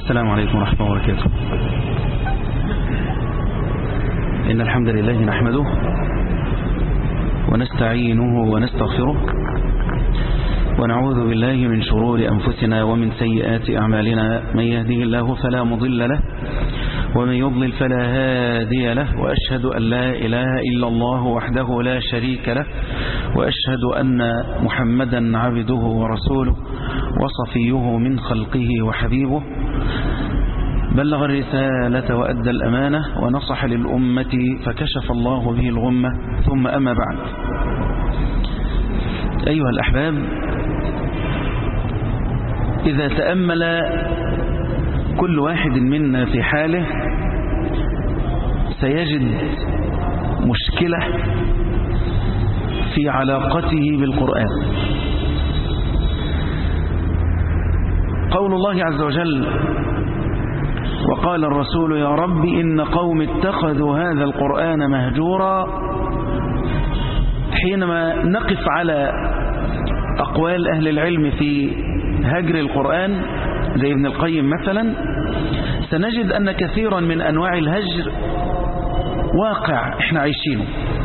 السلام عليكم ورحمة الله وبركاته إن الحمد لله نحمده ونستعينه ونستغفره ونعوذ بالله من شرور أنفسنا ومن سيئات أعمالنا من يهده الله فلا مضل له ومن يضلل فلا هادي له وأشهد أن لا إله إلا الله وحده لا شريك له وأشهد أن محمدا عبده ورسوله وصفيه من خلقه وحبيبه بلغ الرسالة وأدى الأمانة ونصح للأمة فكشف الله به الغمة ثم أما بعد أيها الأحباب إذا تأمل كل واحد منا في حاله سيجد مشكلة في علاقته بالقرآن قول الله عز وجل وقال الرسول يا رب إن قوم اتخذوا هذا القرآن مهجورا حينما نقف على أقوال أهل العلم في هجر القرآن زي ابن القيم مثلا سنجد أن كثيرا من أنواع الهجر واقع احنا عايشينه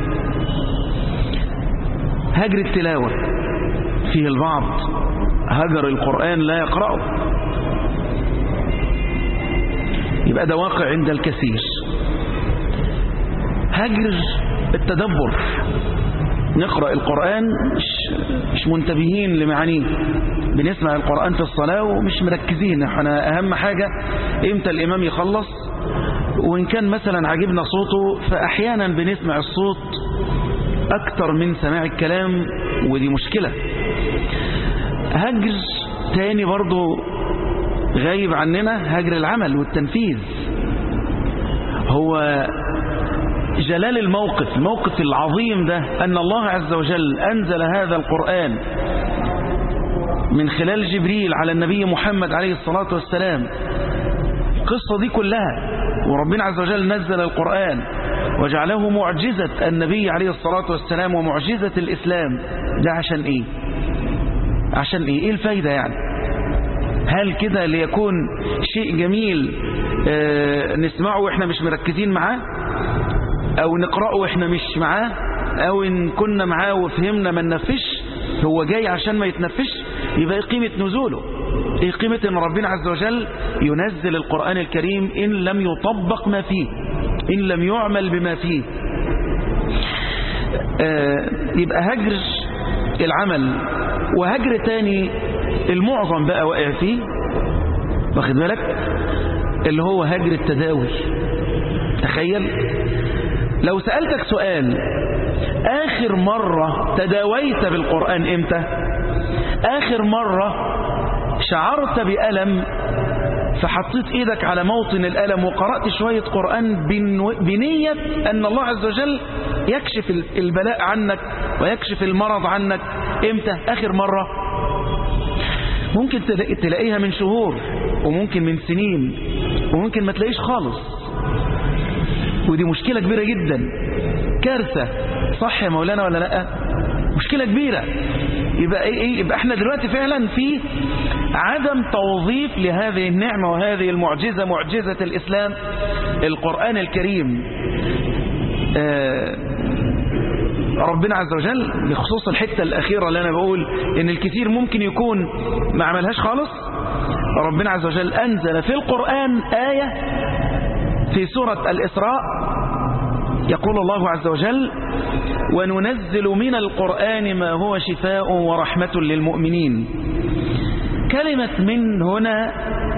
هجر التلاوة فيه البعض هجر القرآن لا يقرأه يبقى ده واقع عند الكثير هجر التدبر نقرأ القرآن مش, مش منتبهين لمعانيه بنسمع القرآن في الصلاة ومش مركزين احنا أهم حاجة امتى الإمام يخلص وإن كان مثلا عجبنا صوته فأحيانا بنسمع الصوت أكتر من سماع الكلام ودي مشكلة هجر تاني برضو غايب عننا هجر العمل والتنفيذ هو جلال الموقف الموقف العظيم ده أن الله عز وجل أنزل هذا القرآن من خلال جبريل على النبي محمد عليه الصلاة والسلام القصة دي كلها وربنا عز وجل نزل القرآن وجعله معجزة النبي عليه الصلاة والسلام ومعجزة الإسلام ده عشان إيه عشان إيه إيه الفايدة يعني هل كده ليكون شيء جميل آه نسمعه وإحنا مش مركزين معاه أو نقرأه وإحنا مش معاه أو إن كنا معاه وفهمنا ما ننفش هو جاي عشان ما يتنفش يبقى إيه قيمة نزوله إيه قيمة أن ربنا عز وجل ينزل القرآن الكريم إن لم يطبق ما فيه إن لم يعمل بما فيه آه يبقى هجر العمل وهجر تاني المعظم بقى واقع فيه واخد بالك اللي هو هجر التداوي تخيل لو سألتك سؤال آخر مرة تداويت بالقرآن إمتى آخر مرة شعرت بألم فحطيت إيدك على موطن الألم وقرأت شوية قرآن بنية أن الله عز وجل يكشف البلاء عنك ويكشف المرض عنك إمتى آخر مرة ممكن تلاقيها من شهور وممكن من سنين وممكن ما تلاقيش خالص ودي مشكلة كبيرة جدا كارثة صح يا مولانا ولا لا مشكلة كبيرة يبقى, إيه إيه يبقى احنا دلوقتي فعلا في عدم توظيف لهذه النعمة وهذه المعجزة معجزة الإسلام القرآن الكريم آه ربنا عز وجل بخصوص الحتة الأخيرة اللي أنا بقول إن الكثير ممكن يكون ما عملهاش خالص ربنا عز وجل أنزل في القرآن آية في سورة الإسراء يقول الله عز وجل وننزل من القرآن ما هو شفاء ورحمة للمؤمنين كلمة من هنا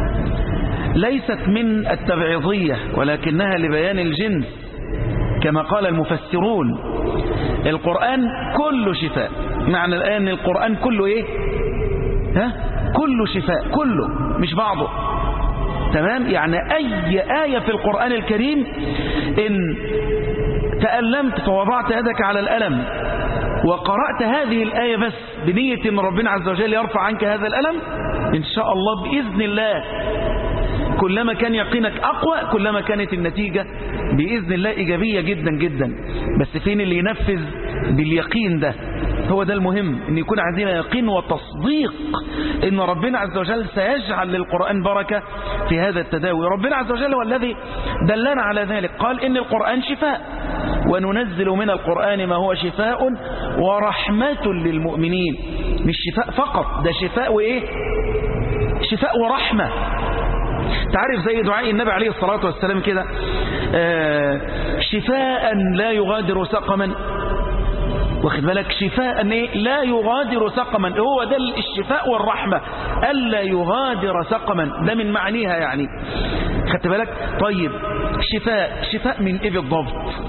ليست من التبعيضية ولكنها لبيان الجنس كما قال المفسرون القرآن كله شفاء معنى الآن القرآن كله إيه ها كله شفاء كله مش بعضه تمام يعني أي آية في القرآن الكريم إن تألمت فوضعت يدك على الألم وقرأت هذه الآية بس بنية أن ربنا عز وجل يرفع عنك هذا الألم إن شاء الله بإذن الله كلما كان يقينك أقوى كلما كانت النتيجة بإذن الله إيجابية جدا جدا بس فين اللي ينفذ باليقين ده هو ده المهم ان يكون عندنا يقين وتصديق ان ربنا عز وجل سيجعل للقرآن بركة في هذا التداوي ربنا عز وجل هو الذي دلنا على ذلك قال ان القرآن شفاء وننزل من القرآن ما هو شفاء ورحمة للمؤمنين مش شفاء فقط ده شفاء وإيه شفاء ورحمة تعرف زي دعاء النبي عليه الصلاة والسلام كده آه شفاء لا يغادر سقما واخد بالك شفاء إيه؟ لا يغادر سقما هو ده الشفاء والرحمة ألا يغادر سقما ده من معانيها يعني خدت بالك طيب شفاء شفاء من ايه بالضبط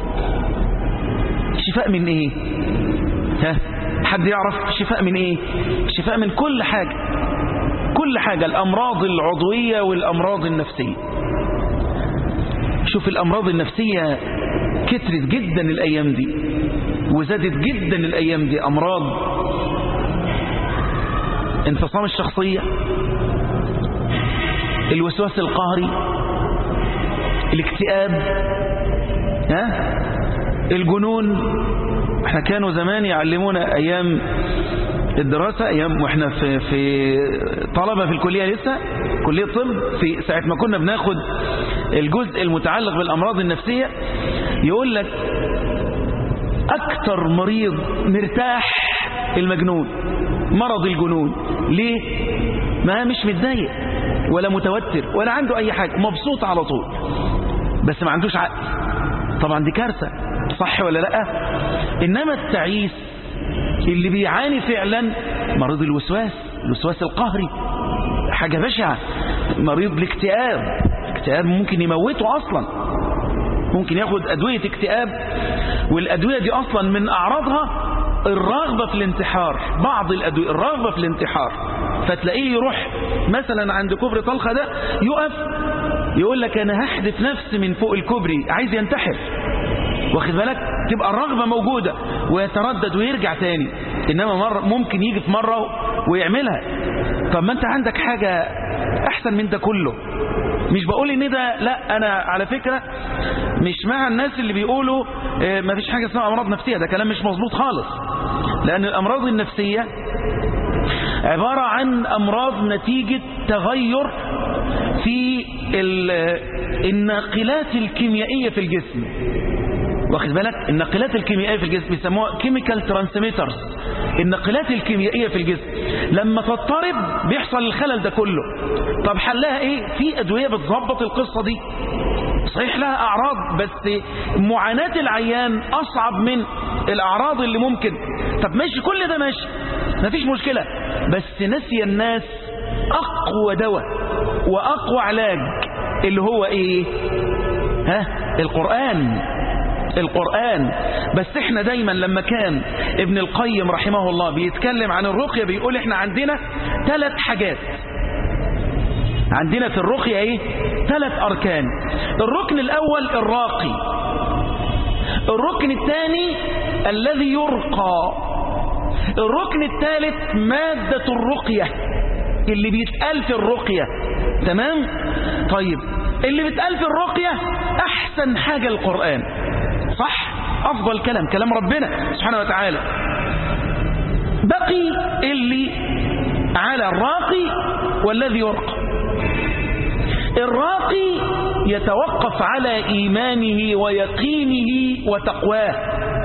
شفاء من ايه ها حد يعرف شفاء من ايه شفاء من كل حاجة كل حاجة الأمراض العضوية والأمراض النفسية شوف الأمراض النفسية كترت جدا الأيام دي وزادت جدا الأيام دي أمراض انفصام الشخصية الوسواس القهري الاكتئاب ها الجنون احنا كانوا زمان يعلمونا ايام الدراسة ايام واحنا في في طلبة في الكلية لسه كلية طب في ساعة ما كنا بناخد الجزء المتعلق بالامراض النفسية يقول لك اكتر مريض مرتاح المجنون مرض الجنون ليه ما مش متضايق ولا متوتر ولا عنده اي حاجة مبسوط على طول بس ما عندوش عقل طبعا دي كارثة صح ولا لا انما التعيس اللي بيعاني فعلا مريض الوسواس الوسواس القهري حاجة بشعة مريض الاكتئاب الاكتئاب ممكن يموته اصلا ممكن ياخد ادوية اكتئاب والادوية دي اصلا من اعراضها الرغبة في الانتحار بعض الادوية الرغبة في الانتحار فتلاقيه يروح مثلا عند كوبري طلخة ده يقف يقول لك انا هحدف نفسي من فوق الكوبري عايز ينتحر واخد بالك تبقى الرغبة موجودة ويتردد ويرجع تاني إنما مرة ممكن يجي في مرة ويعملها طب ما أنت عندك حاجة أحسن من ده كله مش بقول ان ده لا انا على فكرة مش مع الناس اللي بيقولوا اه ما فيش حاجة اسمها امراض نفسية ده كلام مش مظبوط خالص لان الامراض النفسية عبارة عن امراض نتيجة تغير في الناقلات الكيميائية في الجسم واخد بالك الناقلات الكيميائية في الجسم بيسموها كيميكال ترانسميترز الناقلات الكيميائية في الجسم لما تضطرب بيحصل الخلل ده كله طب حلها ايه في ادوية بتظبط القصة دي صحيح لها اعراض بس معاناة العيان اصعب من الاعراض اللي ممكن طب ماشي كل ده ماشي مفيش مشكلة بس نسي الناس اقوى دواء واقوى علاج اللي هو ايه ها القرآن القرآن بس احنا دايما لما كان ابن القيم رحمه الله بيتكلم عن الرقية بيقول احنا عندنا ثلاث حاجات عندنا في الرقية ايه ثلاث اركان الركن الاول الراقي الركن الثاني الذي يرقى الركن الثالث مادة الرقية اللي بيتقال في الرقية تمام طيب اللي بيتقال في الرقية احسن حاجة القرآن صح افضل كلام كلام ربنا سبحانه وتعالى بقي اللي على الراقي والذي يرقى الراقي يتوقف على إيمانه ويقينه وتقواه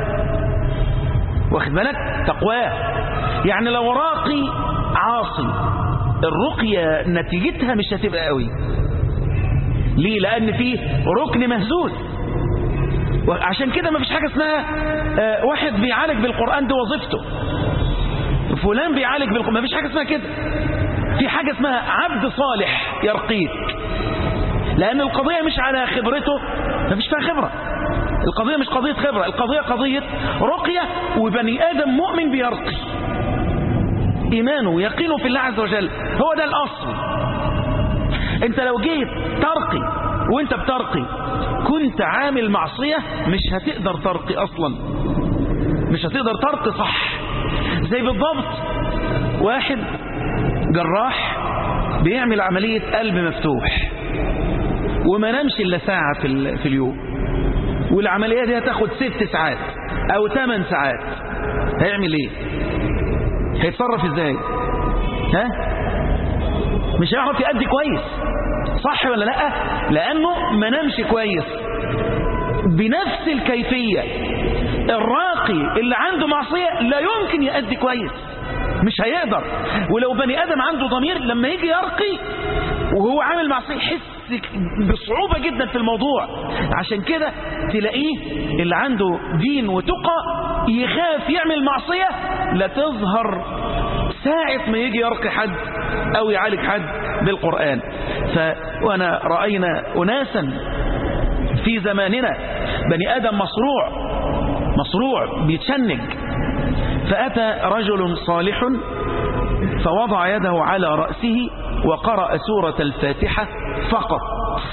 واخد بالك تقواه يعني لو راقي عاصي الرقية نتيجتها مش هتبقى قوي ليه لأن فيه ركن مهزوز عشان كده ما فيش حاجة اسمها آه واحد بيعالج بالقرآن دي وظيفته فلان بيعالج بالقرآن ما فيش حاجة اسمها كده في حاجة اسمها عبد صالح يرقيك لأن القضية مش على خبرته ما فيش فيها خبرة القضية مش قضية خبرة القضية قضية رقية وبني آدم مؤمن بيرقي إيمانه ويقينه في الله عز وجل هو ده الأصل انت لو جيت ترقي وانت بترقي كنت عامل معصية مش هتقدر ترقي أصلا مش هتقدر ترقي صح زي بالضبط واحد جراح بيعمل عملية قلب مفتوح وما نامش إلا ساعة في, في اليوم والعملية دي هتاخد ست ساعات أو ثمان ساعات هيعمل ايه هيتصرف ازاي ها مش هيعرف يأدي كويس صح ولا لا لانه ما نامش كويس بنفس الكيفية الراقي اللي عنده معصية لا يمكن يأدي كويس مش هيقدر ولو بني آدم عنده ضمير لما يجي يرقي وهو عامل معصية يحس بصعوبة جدا في الموضوع عشان كده تلاقيه اللي عنده دين وتقى يخاف يعمل معصية لا تظهر ساعة ما يجي يرقي حد أو يعالج حد بالقرآن ف وأنا رأينا أناسا في زماننا بني آدم مصروع مصروع بيتشنج فأتى رجل صالح فوضع يده على رأسه وقرأ سورة الفاتحة فقط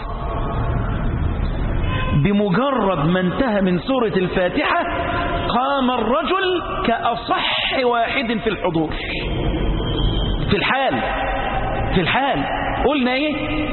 بمجرد ما انتهى من سورة الفاتحة قام الرجل كأصح واحد في الحضور في الحال في الحال قلنا ايه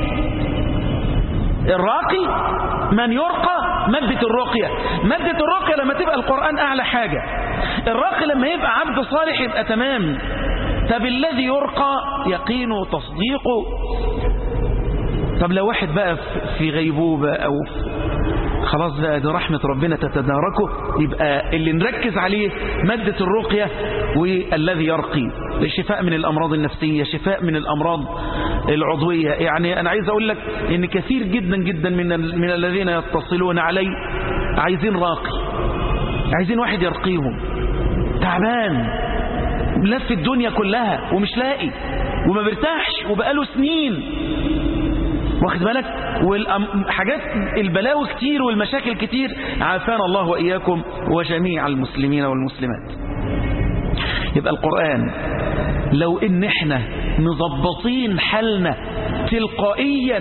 الراقي من يرقى مادة الرقية مادة الرقية لما تبقى القرآن أعلى حاجة الراقي لما يبقى عبد صالح يبقى تمام طب الذي يرقى يقينه وتصديقه طب لو واحد بقى في غيبوبة أو خلاص بقى دي رحمة ربنا تتداركه يبقى اللي نركز عليه مادة الرقية والذي يرقي الشفاء من الأمراض النفسية شفاء من الأمراض العضوية يعني أنا عايز أقول لك إن كثير جدا جدا من, من الذين يتصلون علي عايزين راقي عايزين واحد يرقيهم تعبان لف الدنيا كلها ومش لاقي وما بيرتاحش وبقاله سنين واخد بالك والحاجات البلاوي كتير والمشاكل كتير عافانا الله وإياكم وجميع المسلمين والمسلمات يبقى القرآن لو ان احنا مظبطين حالنا تلقائيا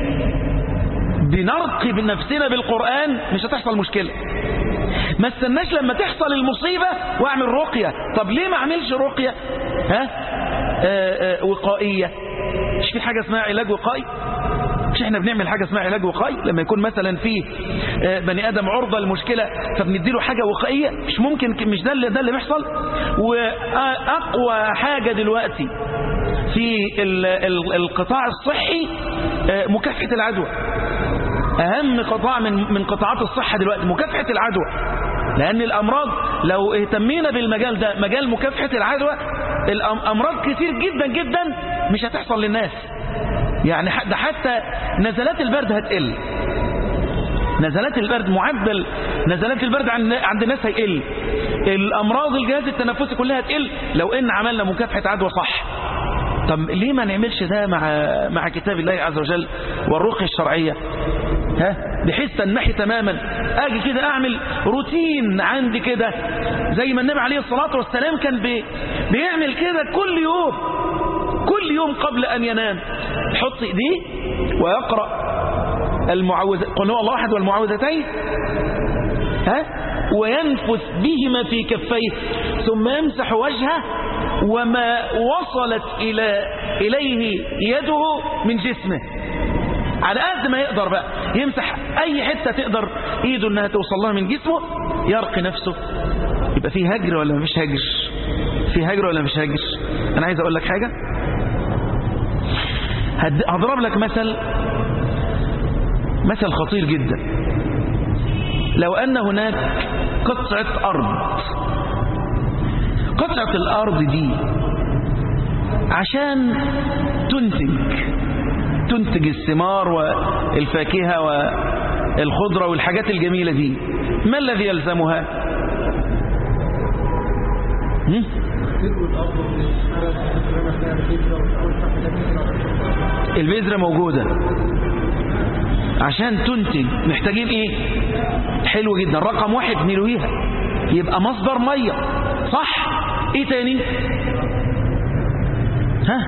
بنرقي بنفسنا بالقرآن مش هتحصل مشكلة ما استناش لما تحصل المصيبة واعمل رقية طب ليه ما اعملش رقية ها آآ آآ وقائية مش في حاجة اسمها علاج وقائي مش احنا بنعمل حاجة اسمها علاج وقائي لما يكون مثلا في بني ادم عرضة لمشكلة فبنديله حاجة وقائية مش ممكن مش ده اللي ده اللي بيحصل واقوى حاجة دلوقتي في القطاع الصحي مكافحة العدوى اهم قطاع من من قطاعات الصحة دلوقتي مكافحة العدوى لان الامراض لو اهتمينا بالمجال ده مجال مكافحة العدوى الامراض كتير جدا جدا مش هتحصل للناس يعني ده حتى نزلات البرد هتقل نزلات البرد معدل نزلات البرد عند الناس هيقل الامراض الجهاز التنفسي كلها هتقل لو ان عملنا مكافحة عدوى صح طب ليه ما نعملش ده مع مع كتاب الله عز وجل والرقية الشرعية ها بحيث تنحي تماما اجي كده اعمل روتين عندي كده زي ما النبي عليه الصلاة والسلام كان بي بيعمل كده كل يوم كل يوم قبل ان ينام يحط ايديه ويقرأ المعوذ قل هو الله احد والمعوذتين ها وينفث بهما في كفيه ثم يمسح وجهه وما وصلت إلى إليه يده من جسمه على قد ما يقدر بقى يمسح أي حتة تقدر إيده أنها توصل لها من جسمه يرقي نفسه يبقى في هجر ولا مفيش هجر في هجر ولا مفيش هجر أنا عايز أقول لك حاجة هضرب لك مثل مثل خطير جدا لو أن هناك قطعة أرض قطعة الأرض دي عشان تنتج تنتج الثمار والفاكهة والخضرة والحاجات الجميلة دي ما الذي يلزمها هم؟ البذرة موجودة عشان تنتج محتاجين ايه حلو جدا رقم واحد نلويها يبقى مصدر مية صح ايه تاني ها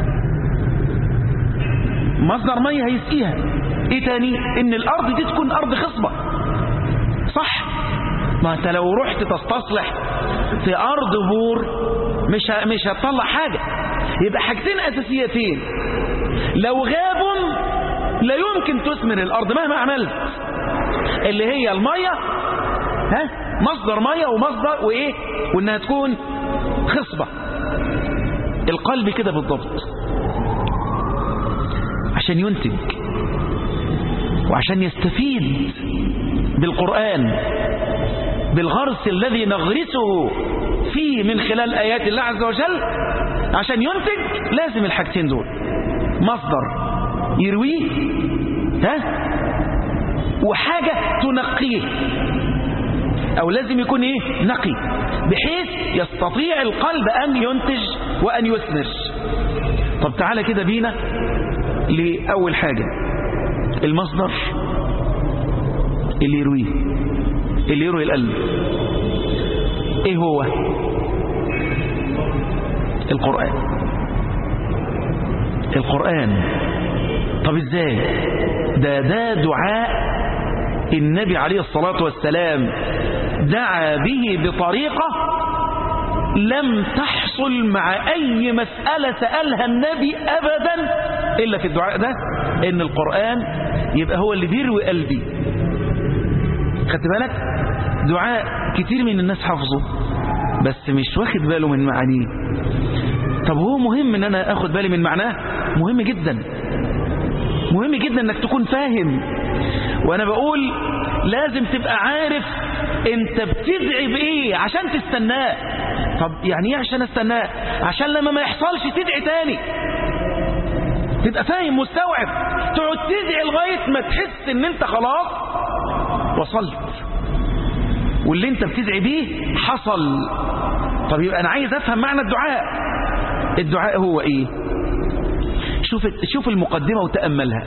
مصدر مية هيسقيها ايه تاني ان الارض دي تكون ارض خصبة صح ما انت لو رحت تستصلح في ارض بور مش مش هتطلع حاجة يبقى حاجتين اساسيتين لو غابوا لا يمكن تثمر الارض مهما عملت اللي هي المية ها مصدر مية ومصدر وإيه وإنها تكون خصبة القلب كده بالضبط عشان ينتج وعشان يستفيد بالقرآن بالغرس الذي نغرسه فيه من خلال آيات الله عز وجل عشان ينتج لازم الحاجتين دول مصدر يرويه ها وحاجة تنقيه أو لازم يكون إيه نقي بحيث يستطيع القلب أن ينتج وأن يثمر طب تعالى كده بينا لأول حاجة المصدر اللي يرويه اللي يروي القلب ايه هو القرآن القرآن طب ازاي ده ده دعاء النبي عليه الصلاة والسلام دعا به بطريقة لم تحصل مع أي مسألة سألها النبي أبدا إلا في الدعاء ده إن القرآن يبقى هو اللي بيروي قلبي خدت بالك دعاء كتير من الناس حافظه بس مش واخد باله من معانيه طب هو مهم ان انا اخد بالي من معناه مهم جدا مهم جدا انك تكون فاهم وانا بقول لازم تبقى عارف انت بتدعي بايه عشان تستناه طب يعني ايه عشان استناه عشان لما ما يحصلش تدعي تاني تبقى فاهم مستوعب تقعد تدعي لغايه ما تحس ان انت خلاص وصلت واللي انت بتدعي بيه حصل طب يبقى انا عايز افهم معنى الدعاء الدعاء هو ايه شوف شوف المقدمه وتاملها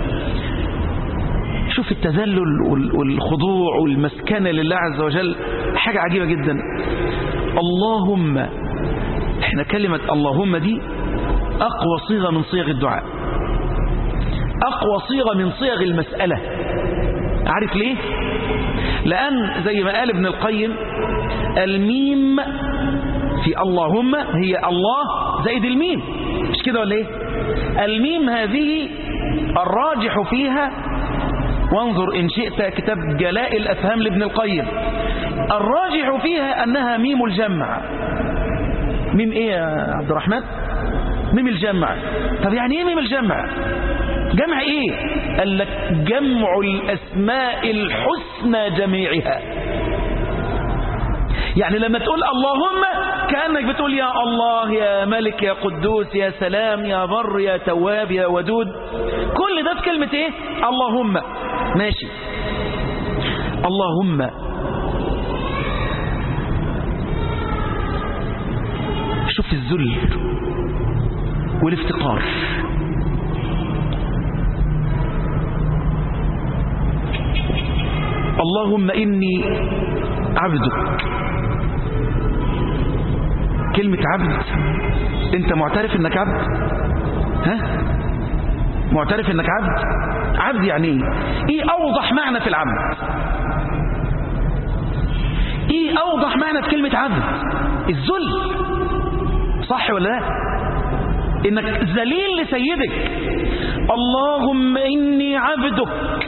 شوف التذلل والخضوع والمسكنه لله عز وجل حاجه عجيبه جدا اللهم احنا كلمه اللهم دي اقوى صيغه من صيغ الدعاء اقوى صيغه من صيغ المساله عارف ليه لأن زي ما قال ابن القيم الميم في اللهم هي الله زائد الميم مش كده ولا ايه الميم هذه الراجح فيها وانظر إن شئت كتاب جلاء الأفهام لابن القيم الراجح فيها أنها ميم الجمع ميم ايه يا عبد الرحمن ميم الجمع طب يعني ايه ميم الجمع جمع ايه قال لك جمع الاسماء الحسنى جميعها يعني لما تقول اللهم كأنك بتقول يا الله يا ملك يا قدوس يا سلام يا بر يا تواب يا ودود كل ده في كلمة ايه اللهم ماشي اللهم شوف الذل والافتقار اللهم إني عبدك كلمة عبد انت معترف انك عبد ها معترف انك عبد عبد يعني ايه ايه اوضح معنى في العبد ايه اوضح معنى في كلمة عبد الذل صح ولا لا انك ذليل لسيدك اللهم اني عبدك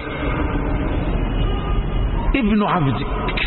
ابن عبدك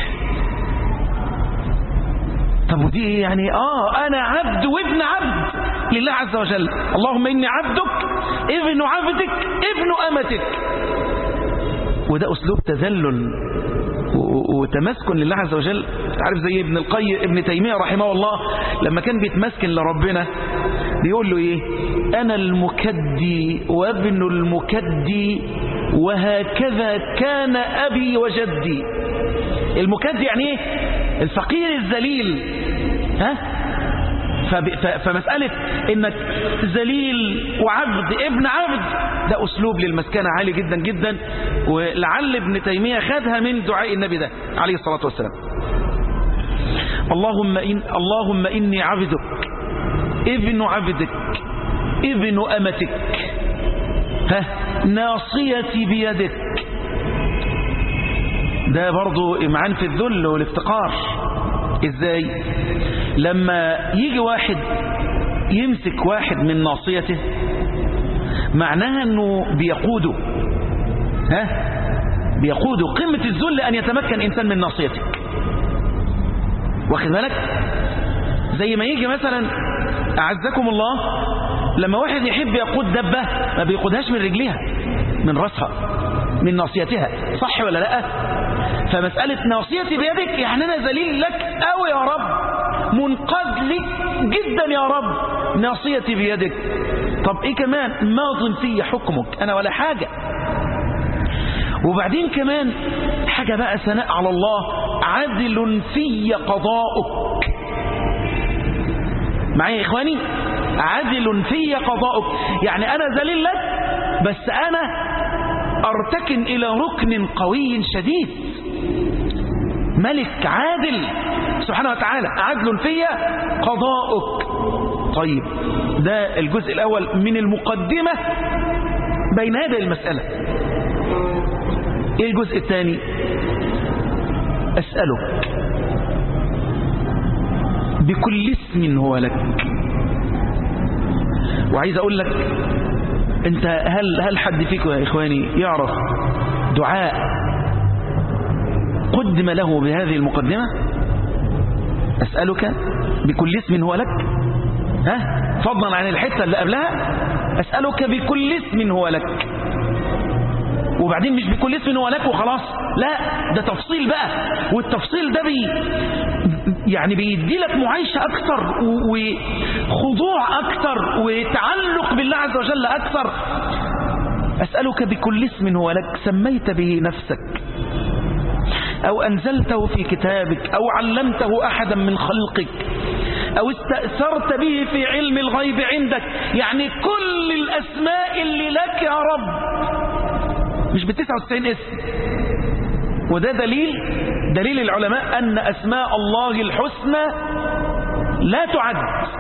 طب ودي يعني اه انا عبد وابن عبد لله عز وجل اللهم اني عبدك ابن عبدك ابن امتك وده اسلوب تذلل وتمسكن لله عز وجل عارف زي ابن القيم ابن تيمية رحمه الله لما كان بيتمسكن لربنا بيقول له ايه انا المكدي وابن المكدي وهكذا كان ابي وجدي المكدي يعني ايه الفقير الذليل ها فمسألة انك ذليل وعبد ابن عبد ده اسلوب للمسكنة عالي جدا جدا ولعل ابن تيمية خدها من دعاء النبي ده عليه الصلاة والسلام اللهم, إن اللهم إني عبدك ابن عبدك ابن أمتك ها ناصيتي بيدك ده برضو إمعان في الذل والافتقار ازاي لما يجي واحد يمسك واحد من ناصيته معناها انه بيقوده ها بيقوده قمة الذل ان يتمكن انسان من ناصيتك واخد بالك زي ما يجي مثلا أعزكم الله لما واحد يحب يقود دبة ما بيقودهاش من رجليها من رأسها من ناصيتها صح ولا لا فمسألة ناصيتي بيدك يعني أنا ذليل لك أو يا رب منقذ لك جدا يا رب ناصيتي بيدك طب ايه كمان ماض في حكمك انا ولا حاجة وبعدين كمان حاجة بقى ثناء على الله عدل في قضاؤك معايا يا إخواني عدل في قضاؤك يعني أنا ذليل لك بس أنا أرتكن إلى ركن قوي شديد ملك عادل سبحانه وتعالى عدل في قضاؤك طيب ده الجزء الأول من المقدمة بين هذه المسألة ايه الجزء الثاني أسألك بكل اسم هو لك وعايز أقول لك أنت هل, هل حد فيكم يا إخواني يعرف دعاء قدم له بهذه المقدمة أسألك بكل اسم هو لك ها فضلا عن الحتة اللي قبلها أسألك بكل اسم هو لك وبعدين مش بكل اسم هو لك وخلاص لا ده تفصيل بقى والتفصيل ده بي يعني بيدي لك معايشة أكثر وخضوع أكثر وتعلق بالله عز وجل أكثر أسألك بكل اسم هو لك سميت به نفسك أو أنزلته في كتابك أو علمته أحدا من خلقك أو استأثرت به في علم الغيب عندك يعني كل الأسماء اللي لك يا رب مش ب 99 اسم وده دليل دليل العلماء أن أسماء الله الحسنى لا تعد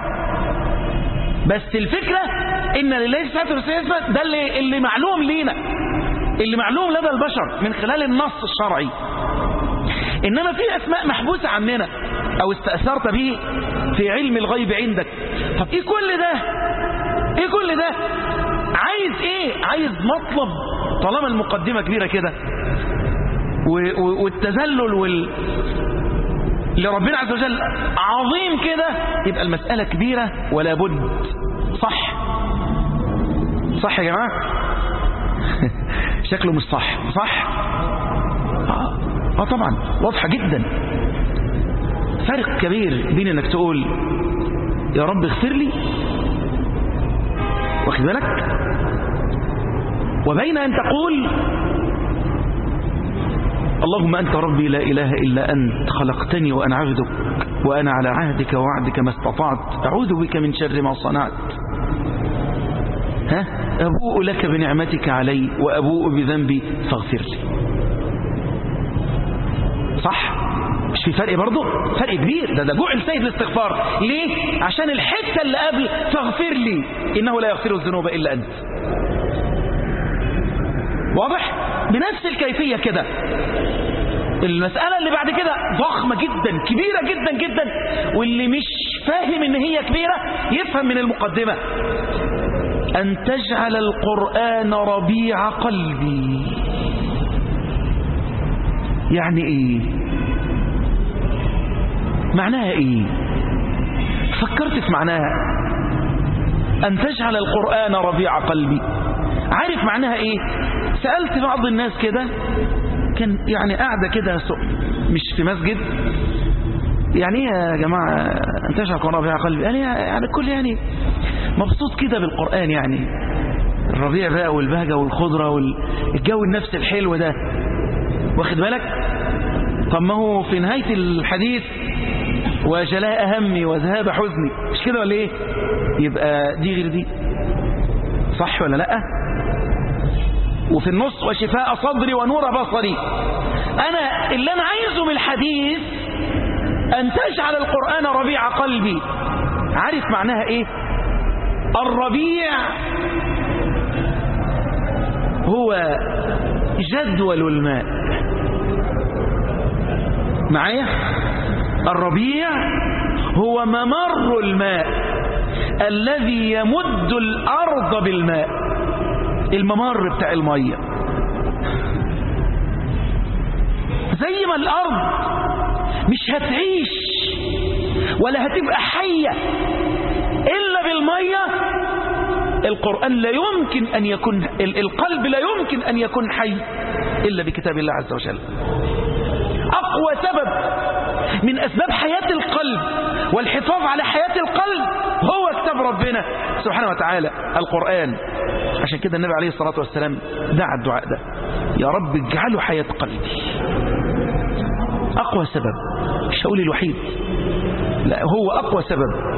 بس الفكرة إن لله 99 اسم ده اللي, اللي معلوم لينا اللي معلوم لدى البشر من خلال النص الشرعي إنما في أسماء محبوسة عننا أو استأثرت به في علم الغيب عندك طب إيه كل ده إيه كل ده عايز إيه عايز مطلب طالما المقدمة كبيرة كده والتذلل وال لربنا عز وجل عظيم كده يبقى المسألة كبيرة ولا بد صح صح يا جماعة شكله مش صح صح آه, آه طبعا واضحة جدا فرق كبير بين انك تقول يا رب اغفر لي واخد بالك وبين أن تقول اللهم أنت ربي لا إله إلا أنت خلقتني وأنا عبدك وأنا على عهدك ووعدك ما استطعت أعوذ بك من شر ما صنعت ها أبوء لك بنعمتك علي وأبوء بذنبي فاغفر لي صح مش في فرق برضه فرق كبير ده ده جوع السيد الاستغفار ليه عشان الحتة اللي قبل فاغفر لي إنه لا يغفر الذنوب إلا أنت واضح بنفس الكيفية كده المسألة اللي بعد كده ضخمة جدا كبيرة جدا جدا واللي مش فاهم ان هي كبيرة يفهم من المقدمة أن تجعل القرآن ربيع قلبي يعني ايه معناها ايه فكرت في معناها أن تجعل القرآن ربيع قلبي عارف معناها ايه سألت بعض الناس كده كان يعني قاعدة كده مش في مسجد يعني ايه يا جماعة انتشر القرآن ربيع قلبي يعني يعني الكل يعني مبسوط كده بالقرآن يعني الربيع بقى والبهجة والخضرة والجو النفس الحلو ده واخد بالك طب ما هو في نهاية الحديث وجلاء همي وذهاب حزني مش كده ولا ايه يبقى دي غير دي صح ولا لا وفي النص وشفاء صدري ونور بصري أنا اللي أنا عايزه من الحديث أن تجعل القرآن ربيع قلبي عارف معناها إيه الربيع هو جدول الماء معايا الربيع هو ممر الماء الذي يمد الأرض بالماء الممر بتاع المية زي ما الأرض مش هتعيش ولا هتبقى حية إلا بالمية القرآن لا يمكن أن يكون القلب لا يمكن أن يكون حي إلا بكتاب الله عز وجل أقوى سبب من أسباب حياة القلب والحفاظ على حياة القلب هو كتاب ربنا سبحانه وتعالى القرآن عشان كده النبي عليه الصلاة والسلام دعا الدعاء ده يا رب اجعله حياة قلبي أقوى سبب مش هقول الوحيد لا هو أقوى سبب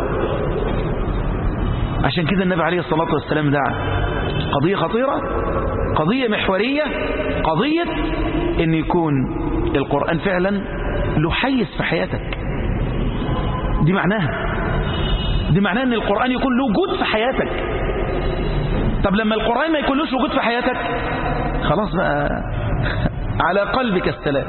عشان كده النبي عليه الصلاة والسلام دعا قضية خطيرة قضية محورية قضية ان يكون القرآن فعلا له حيز في حياتك دي معناها دي معناها ان القرآن يكون له وجود في حياتك طب لما القرآن ما يكون لهش وجود في حياتك خلاص بقى على قلبك السلام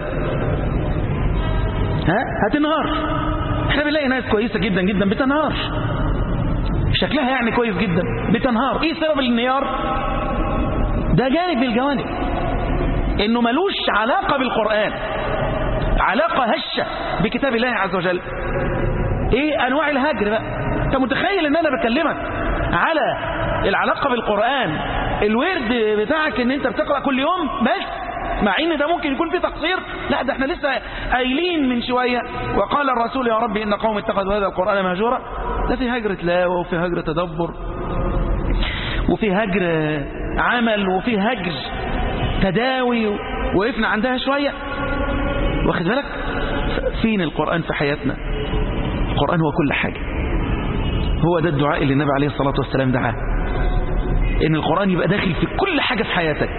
ها هتنهار احنا بنلاقي ناس كويسة جدا جدا بتنهار شكلها يعني كويس جدا بتنهار ايه سبب الانهيار ده جانب من الجوانب انه ملوش علاقة بالقرآن علاقة هشة بكتاب الله عز وجل ايه انواع الهجر بقى انت متخيل ان انا بكلمك على العلاقة بالقرآن الورد بتاعك ان انت بتقرأ كل يوم بس مع ان ده ممكن يكون فيه تقصير لا ده احنا لسه قايلين من شوية وقال الرسول يا رب ان قوم اتخذوا هذا القرآن مهجورا ده في هجر تلاوة وفي هجر تدبر وفي هجر عمل وفي هجر تداوي وقفنا عندها شوية واخد بالك فين القرآن في حياتنا القرآن هو كل حاجة هو ده الدعاء اللي النبي عليه الصلاة والسلام دعاه ان القرآن يبقى داخل في كل حاجة في حياتك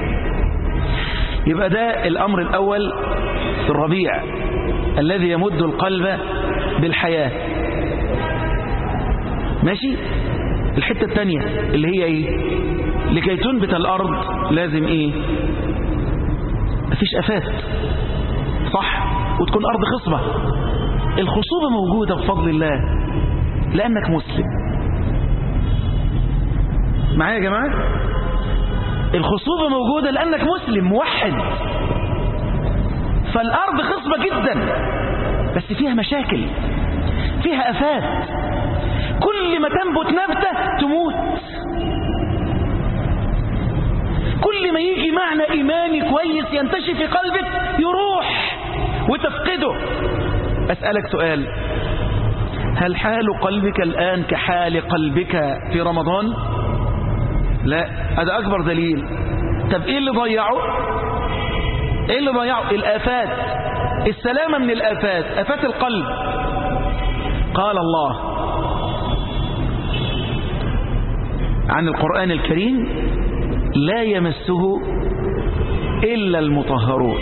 يبقى ده الأمر الأول في الربيع الذي يمد القلب بالحياة ماشي الحتة الثانية اللي هي ايه لكي تنبت الأرض لازم ايه مفيش أفات صح وتكون أرض خصبة الخصوبة موجودة بفضل الله لأنك مسلم معايا يا جماعة الخصوبة موجودة لأنك مسلم موحد فالأرض خصبة جدا بس فيها مشاكل فيها أفات كل ما تنبت نبتة تموت كل ما يجي معنى إيماني كويس ينتشي في قلبك يروح وتفقده أسألك سؤال هل حال قلبك الآن كحال قلبك في رمضان لا هذا أكبر دليل طب إيه اللي ضيعه إيه اللي ضيعه الآفات السلامة من الآفات آفات القلب قال الله عن القرآن الكريم لا يمسه إلا المطهرون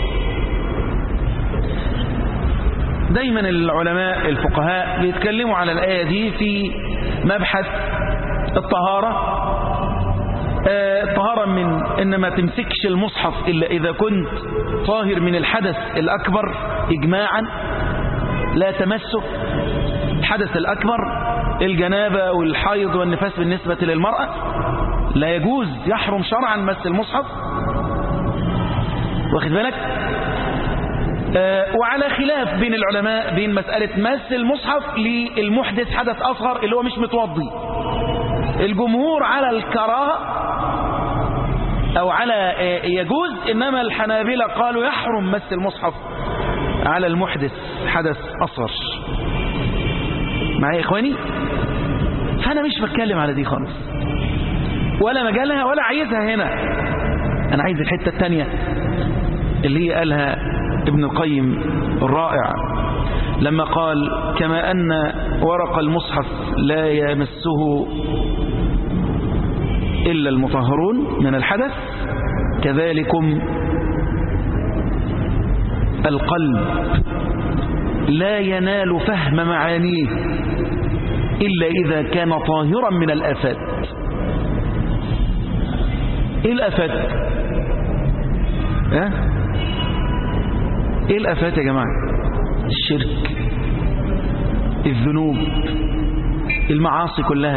دايما العلماء الفقهاء بيتكلموا على الآية دي في مبحث الطهارة طهارا من ان ما تمسكش المصحف الا اذا كنت طاهر من الحدث الاكبر اجماعا لا تمسه الحدث الاكبر الجنابة والحيض والنفاس بالنسبة للمرأة لا يجوز يحرم شرعا مس المصحف واخد بالك آه وعلى خلاف بين العلماء بين مسألة مس المصحف للمحدث حدث أصغر اللي هو مش متوضي الجمهور على الكراهة أو على يجوز إنما الحنابلة قالوا يحرم مس المصحف على المحدث حدث أصغر معايا يا إخواني فأنا مش بتكلم على دي خالص ولا مجالها ولا عايزها هنا أنا عايز الحتة التانية اللي هي قالها ابن القيم الرائع لما قال كما أن ورق المصحف لا يمسه إلا المطهرون من الحدث كذلكم القلب لا ينال فهم معانيه إلا إذا كان طاهرا من الآفات إيه الآفات ها؟ إيه الآفات يا جماعة الشرك الذنوب المعاصي كلها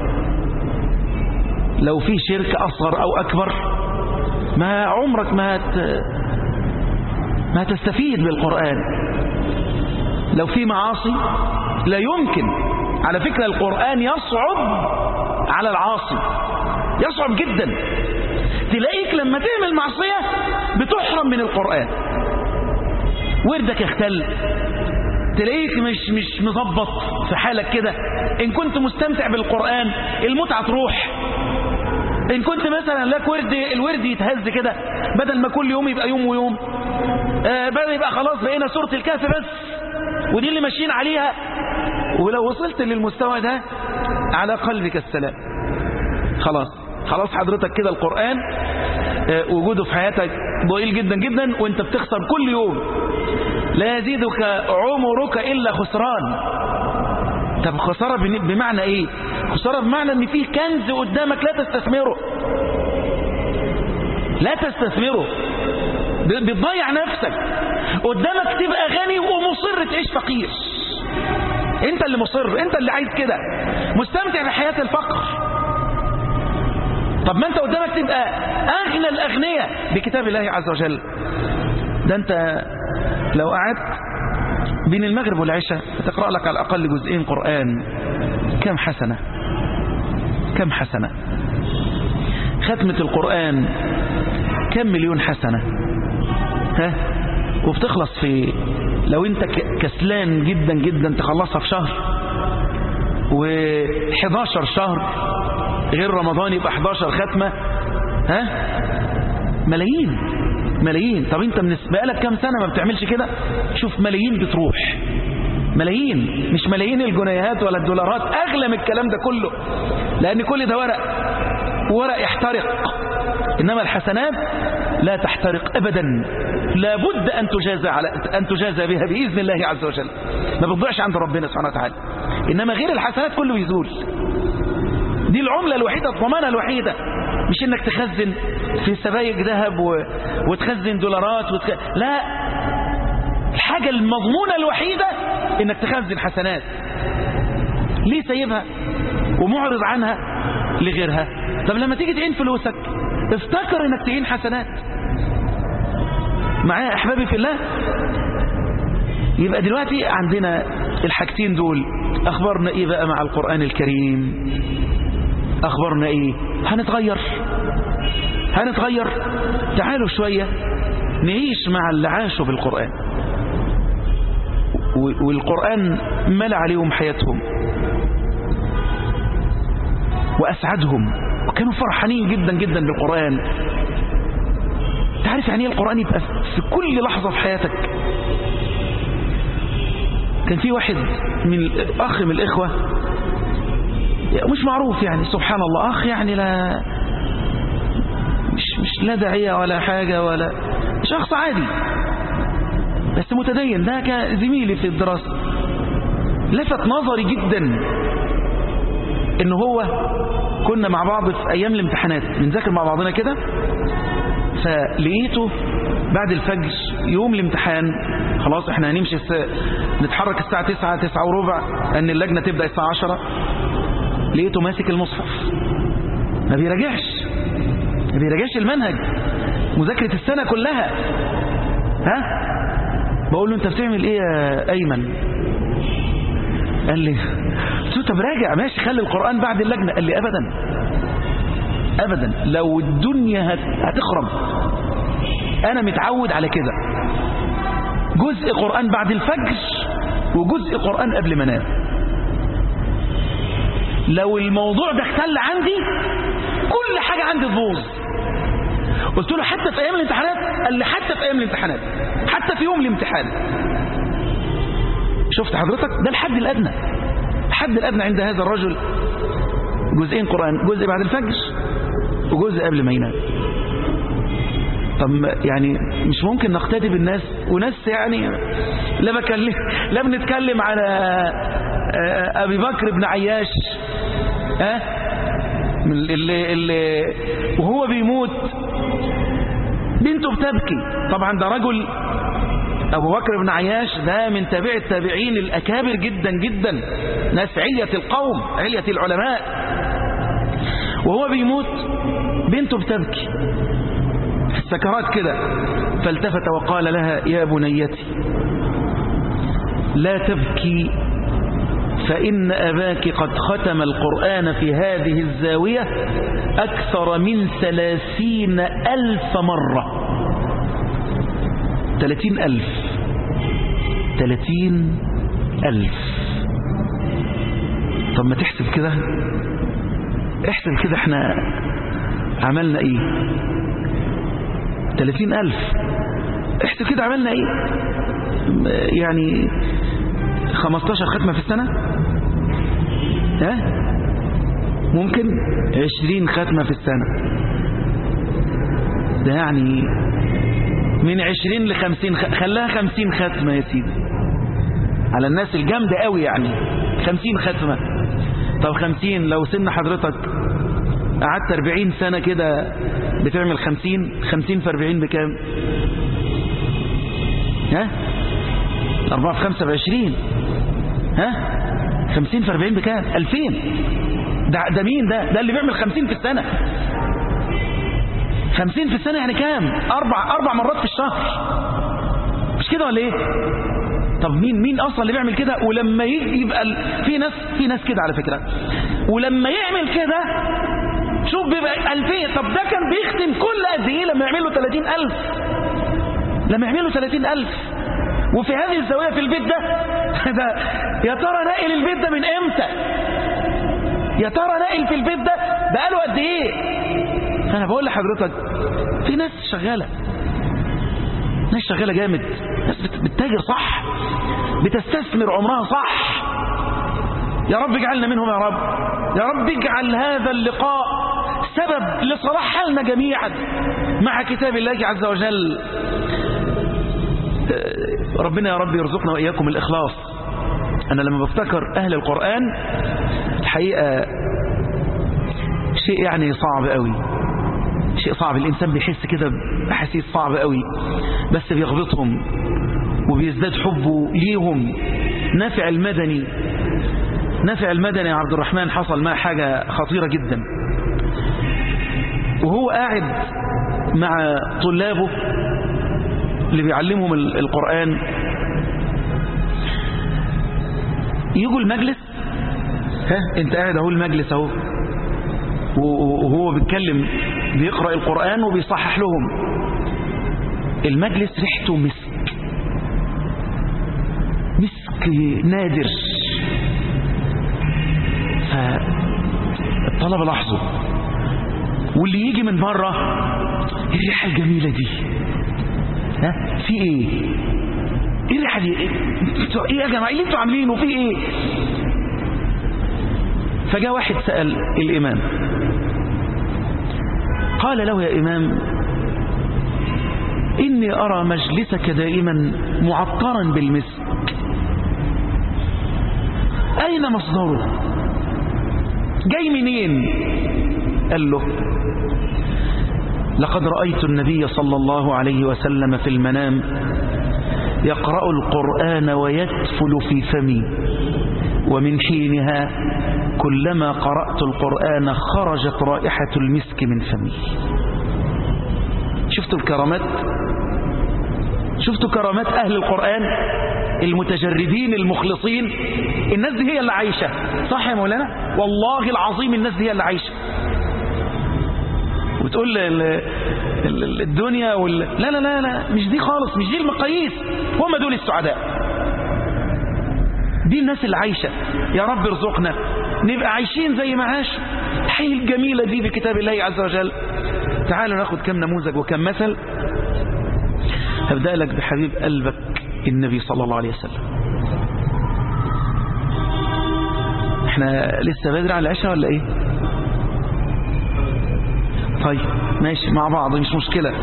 لو في شرك أصغر أو أكبر ما عمرك ما هت... ما تستفيد بالقرآن لو في معاصي لا يمكن على فكرة القرآن يصعب على العاصي يصعب جدا تلاقيك لما تعمل معصية بتحرم من القرآن وردك يختل تلاقيك مش مش مظبط في حالك كده ان كنت مستمتع بالقرآن المتعة تروح ان كنت مثلا لك ورد الورد يتهز كده بدل ما كل يوم يبقى يوم ويوم آه بدل يبقى خلاص بقينا سورة الكهف بس ودي اللي ماشيين عليها ولو وصلت للمستوى ده على قلبك السلام خلاص خلاص حضرتك كده القرآن آه وجوده في حياتك ضئيل جدا جدا وانت بتخسر كل يوم لا يزيدك عمرك إلا خسران طب خسارة بمعنى ايه خسارة بمعنى ان في كنز قدامك لا تستثمره لا تستثمره بتضيع نفسك قدامك تبقى غني ومصر تعيش فقير انت اللي مصر انت اللي عايز كده مستمتع بحياة الفقر طب ما انت قدامك تبقى اغنى الاغنياء بكتاب الله عز وجل ده انت لو قعدت بين المغرب والعشاء تقرأ لك على الأقل جزئين قرآن كم حسنة كم حسنة ختمة القرآن كم مليون حسنة ها وبتخلص في لو انت كسلان جدا جدا تخلصها في شهر و11 شهر غير رمضان يبقى 11 ختمة ها ملايين ملايين طب انت من بقالك كام سنة ما بتعملش كده شوف ملايين بتروح ملايين مش ملايين الجنيهات ولا الدولارات اغلى من الكلام ده كله لان كل ده ورق ورق يحترق انما الحسنات لا تحترق ابدا لابد ان تجازى على ان تجازى بها باذن الله عز وجل ما بتضيعش عند ربنا سبحانه وتعالى انما غير الحسنات كله يزول دي العملة الوحيدة الضمانة الوحيدة مش انك تخزن في سبايك ذهب و... وتخزن دولارات وتخ... لا الحاجة المضمونة الوحيدة انك تخزن حسنات ليه سايبها ومعرض عنها لغيرها طب لما تيجي تعين فلوسك افتكر انك تعين حسنات معايا احبابي في الله يبقى دلوقتي عندنا الحاجتين دول اخبارنا ايه بقى مع القرآن الكريم اخبارنا ايه هنتغير هنتغير تعالوا شوية نعيش مع اللي عاشوا بالقرآن والقرآن ملى عليهم حياتهم وأسعدهم وكانوا فرحانين جدا جدا بالقرآن تعرف يعني ايه القرآن يبقى في كل لحظة في حياتك كان في واحد من أخ من الإخوة مش معروف يعني سبحان الله أخ يعني لا مش, مش لا داعية ولا حاجة ولا شخص عادي بس متدين ده كان زميلي في الدراسة لفت نظري جدا ان هو كنا مع بعض في ايام الامتحانات بنذاكر مع بعضنا كده فلقيته بعد الفجر يوم الامتحان خلاص احنا هنمشي الس... نتحرك الساعة 9 9 وربع ان اللجنة تبدأ الساعة 10 لقيته ماسك المصحف ما بيراجعش ما بيراجعش المنهج مذاكرة السنة كلها ها بقول له انت بتعمل ايه يا ايمن قال لي قلت له طب راجع ماشي خلي القرآن بعد اللجنة قال لي ابدا ابدا لو الدنيا هتخرب انا متعود على كده جزء قرآن بعد الفجر وجزء قرآن قبل ما انام لو الموضوع ده اختل عندي كل حاجة عندي تبوظ قلت له حتى في ايام الامتحانات قال لي حتى في ايام الامتحانات حتى في يوم الامتحان شفت حضرتك ده الحد الادنى الحد الادنى عند هذا الرجل جزئين قرآن جزء بعد الفجر وجزء قبل ما ينام طب يعني مش ممكن نقتدي بالناس وناس يعني لا بكلم لا بنتكلم على ابي بكر بن عياش ها اللي اللي وهو بيموت بنته بتبكي طبعا ده رجل ابو بكر بن عياش ده من تابع التابعين الاكابر جدا جدا ناس علية القوم علية العلماء وهو بيموت بنته بتبكي في السكرات كده فالتفت وقال لها يا بنيتي لا تبكي فإن أباك قد ختم القرآن في هذه الزاوية أكثر من ثلاثين ألف مرة ثلاثين ألف ثلاثين ألف طب ما تحسب كده احسب كده احنا عملنا ايه ثلاثين ألف احسب كده عملنا ايه يعني 15 ختمة في السنة ها ممكن 20 ختمة في السنة ده يعني من 20 ل 50 خ... خلاها 50 ختمة يا سيدي على الناس الجامدة قوي يعني 50 ختمة طب 50 لو سن حضرتك قعدت 40 سنة كده بتعمل 50 50 في 40 بكام ها 4 في 5 ب 20 ها 50 في 40 بكام 2000 ده ده مين ده ده اللي بيعمل 50 في السنة 50 في السنة يعني كام أربع أربع مرات في الشهر مش كده ولا إيه طب مين مين أصلا اللي بيعمل كده ولما يجي يبقى ال... في ناس في ناس كده على فكرة ولما يعمل كده شوف بيبقى 2000 طب ده كان بيختم كل قد إيه لما يعمل له 30000 لما يعمل له 30000 وفي هذه الزاوية في البيت ده ده يا ترى ناقل البيت ده من امتى يا ترى ناقل في البيت ده بقاله قد ايه انا بقول لحضرتك في ناس شغالة ناس شغالة جامد ناس بتتاجر صح بتستثمر عمرها صح يا رب اجعلنا منهم يا رب يا رب اجعل هذا اللقاء سبب لصلاح حالنا جميعا مع كتاب الله عز وجل ربنا يا رب يرزقنا وإياكم الإخلاص أنا لما بفتكر أهل القرآن الحقيقة شيء يعني صعب قوي شيء صعب الإنسان بيحس كده بأحاسيس صعبة قوي بس بيغبطهم وبيزداد حبه ليهم نافع المدني نافع المدني يا عبد الرحمن حصل معه حاجة خطيرة جدا وهو قاعد مع طلابه اللي بيعلمهم القرآن يجوا المجلس ها انت قاعد اهو المجلس اهو وهو بيتكلم بيقرأ القرآن وبيصحح لهم المجلس ريحته مسك مسك نادر فالطلبة لاحظوا واللي يجي من بره الريحة الجميلة دي ها في ايه ايه الريحه دي ايه ايه يا جماعه ايه اللي انتوا عاملينه في ايه فجاء واحد سأل الإمام قال له يا إمام إني أرى مجلسك دائما معطرا بالمسك أين مصدره جاي منين قال له لقد رأيت النبي صلى الله عليه وسلم في المنام يقرأ القرآن ويدفل في فمي ومن حينها كلما قرأت القرآن خرجت رائحة المسك من فمي شفتوا الكرامات شفتوا كرامات أهل القرآن المتجردين المخلصين الناس دي هي اللي عايشة صح يا مولانا والله العظيم الناس دي هي اللي عايشة وتقول الدنيا وال... لا لا لا لا مش دي خالص مش دي المقاييس هم دول السعداء دي الناس اللي عايشة يا رب ارزقنا نبقى عايشين زي ما عاش الحياة الجميلة دي بكتاب الله عز وجل تعالوا ناخد كم نموذج وكم مثل هبدأ لك بحبيب قلبك النبي صلى الله عليه وسلم احنا لسه بدري على العشاء ولا ايه طيب ماشي مع بعض مش مشكلة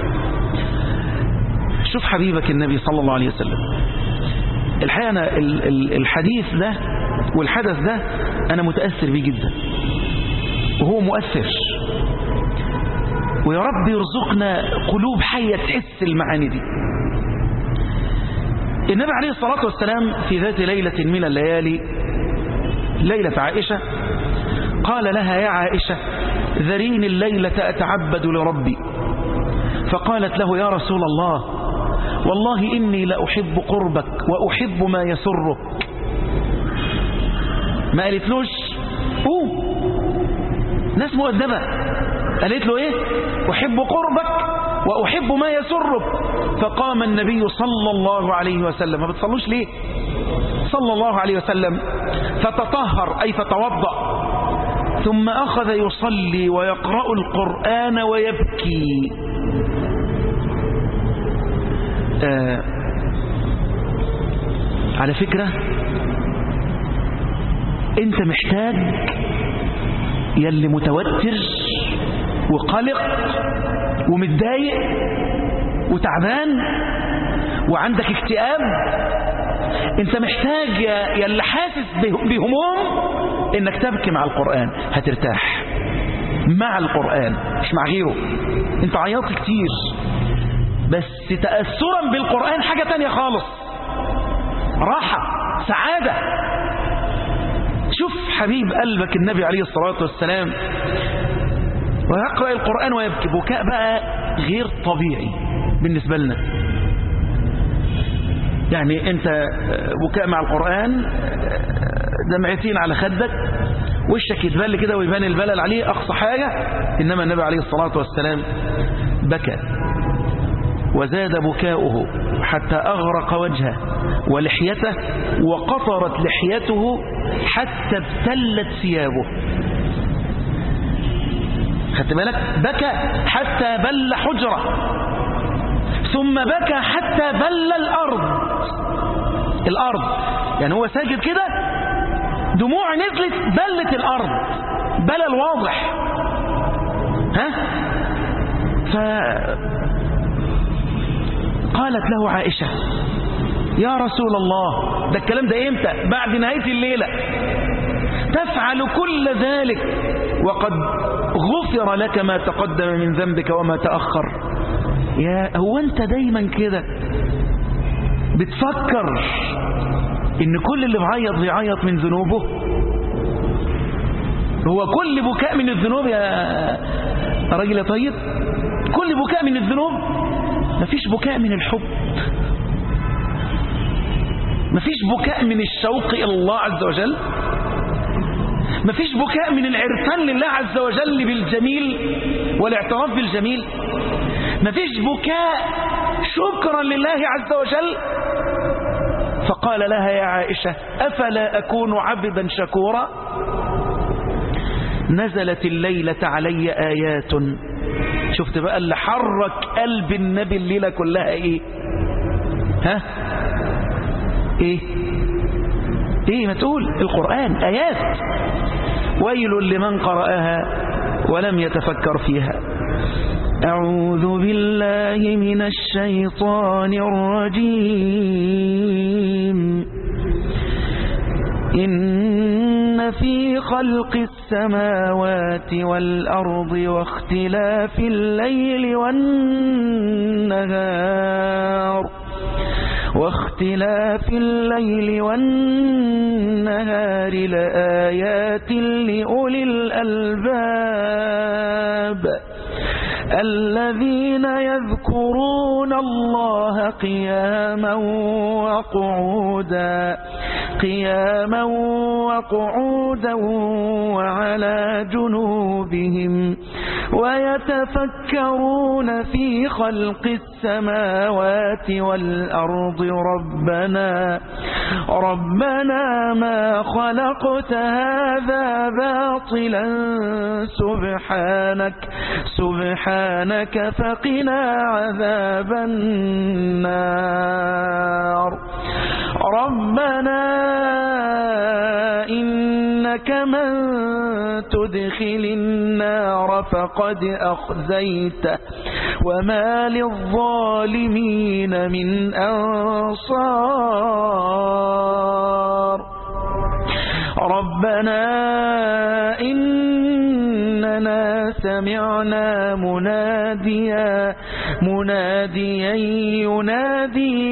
شوف حبيبك النبي صلى الله عليه وسلم الحقيقة أنا الحديث ده والحدث ده أنا متأثر بيه جدا وهو مؤثر ويا رب يرزقنا قلوب حية تحس المعاني دي النبي عليه الصلاة والسلام في ذات ليلة من الليالي ليلة عائشة قال لها يا عائشة ذريني الليلة أتعبد لربي فقالت له يا رسول الله والله إني لأحب قربك وأحب ما يسرك ما قالتلوش قوم ناس مؤدبة قالت له ايه أحب قربك وأحب ما يسرك فقام النبي صلى الله عليه وسلم ما بتصلوش ليه صلى الله عليه وسلم فتطهر أي فتوضأ ثم أخذ يصلي ويقرأ القرآن ويبكي آه على فكرة انت محتاج يلي متوتر وقلق ومتضايق وتعبان وعندك اكتئاب انت محتاج يا يلي حاسس بهموم انك تبكي مع القرآن هترتاح مع القرآن مش مع غيره انت عيطت كتير بس تأثرا بالقرآن حاجة تانية خالص راحة سعادة شوف حبيب قلبك النبي عليه الصلاة والسلام ويقرأ القرآن ويبكي بكاء بقى غير طبيعي بالنسبة لنا يعني انت بكاء مع القرآن دمعتين على خدك وشك يتبل كده ويبان البلل عليه أقصى حاجة إنما النبي عليه الصلاة والسلام بكى وزاد بكاؤه حتى أغرق وجهه ولحيته وقطرت لحيته حتى ابتلت ثيابه خدت بالك بكى حتى بل حجرة ثم بكى حتى بل الأرض الأرض يعني هو ساجد كده دموع نزلت بلت الأرض بلل واضح ها ف قالت له عائشة يا رسول الله ده الكلام ده امتى بعد نهاية الليلة تفعل كل ذلك وقد غفر لك ما تقدم من ذنبك وما تأخر يا هو انت دايما كده بتفكر ان كل اللي بعيط بيعيط من ذنوبه هو كل بكاء من الذنوب يا راجل يا طيب كل بكاء من الذنوب مفيش بكاء من الحب مفيش بكاء من الشوق إلى الله عز وجل مفيش بكاء من العرفان لله عز وجل بالجميل والاعتراف بالجميل مفيش بكاء شكرا لله عز وجل فقال لها يا عائشة أفلا أكون عبدا شكورا نزلت الليلة علي آيات شفت بقى اللي حرك قلب النبي الليلة كلها ايه ها ايه ايه ما تقول القرآن آيات ويل لمن قرأها ولم يتفكر فيها أعوذ بالله من الشيطان الرجيم إن في خلق السماوات والأرض واختلاف الليل والنهار واختلاف الليل والنهار لآيات لأولي الألباب الذين يذكرون الله قياما وقعودا قياما وقعودا وعلى جنوبهم ويتفكرون في خلق السماوات والأرض ربنا ربنا ما خلقت هذا باطلا سبحانك سبحانك فقنا عذاب النار ربنا إنك من تدخل النار فقد أخزيته وما للظالمين من أنصار ربنا إننا سمعنا مناديا مناديا ينادي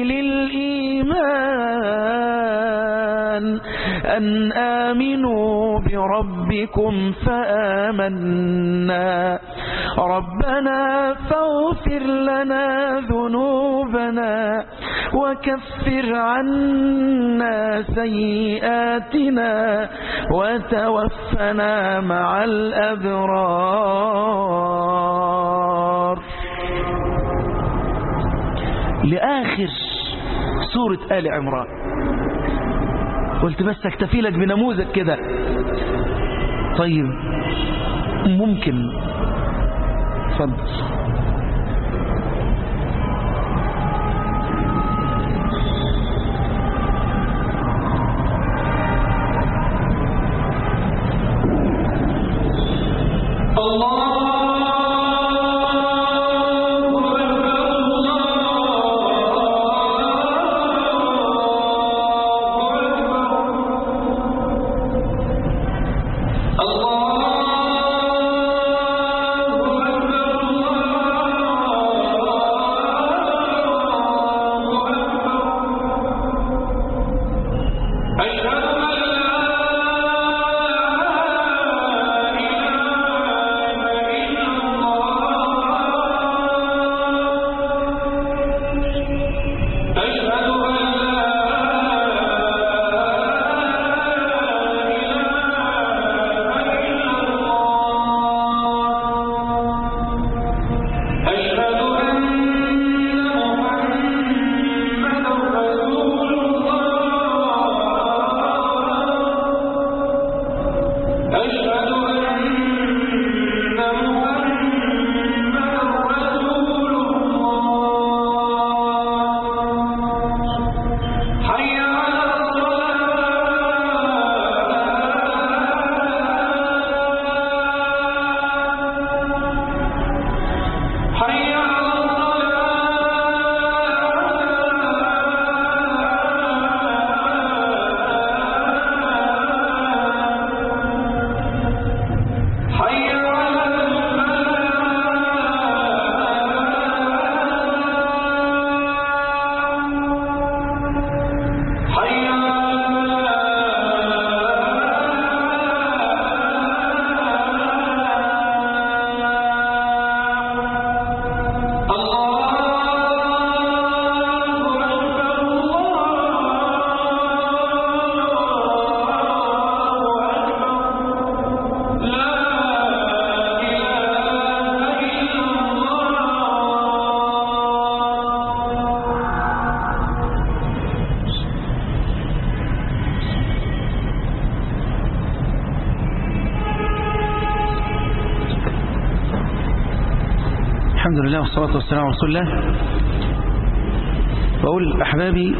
للإيمان أن آمنوا بربكم فآمنا ربنا فاغفر لنا ذنوبنا ذنوبنا وكفر عنا سيئاتنا وتوفنا مع الأبرار لآخر سورة آل عمران قلت بس اكتفي لك بنموذج كده طيب ممكن اتفضل الحمد لله والصلاة والسلام على رسول الله بقول أحبابي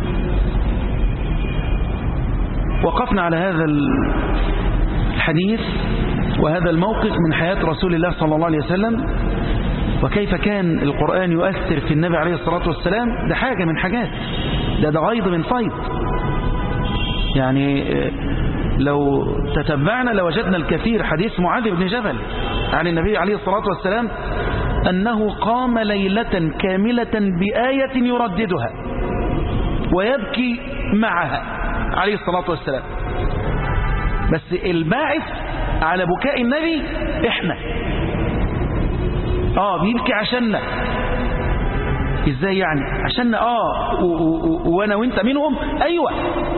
وقفنا على هذا الحديث وهذا الموقف من حياة رسول الله صلى الله عليه وسلم وكيف كان القرآن يؤثر في النبي عليه الصلاة والسلام ده حاجة من حاجات ده ده غيض من فيض يعني لو تتبعنا لوجدنا الكثير حديث معاذ بن جبل عن النبي عليه الصلاة والسلام أنه قام ليلة كاملة بآية يرددها ويبكي معها عليه الصلاة والسلام بس الباعث على بكاء النبي احنا اه بيبكي عشاننا ازاي يعني عشاننا اه وانا وانت منهم ايوه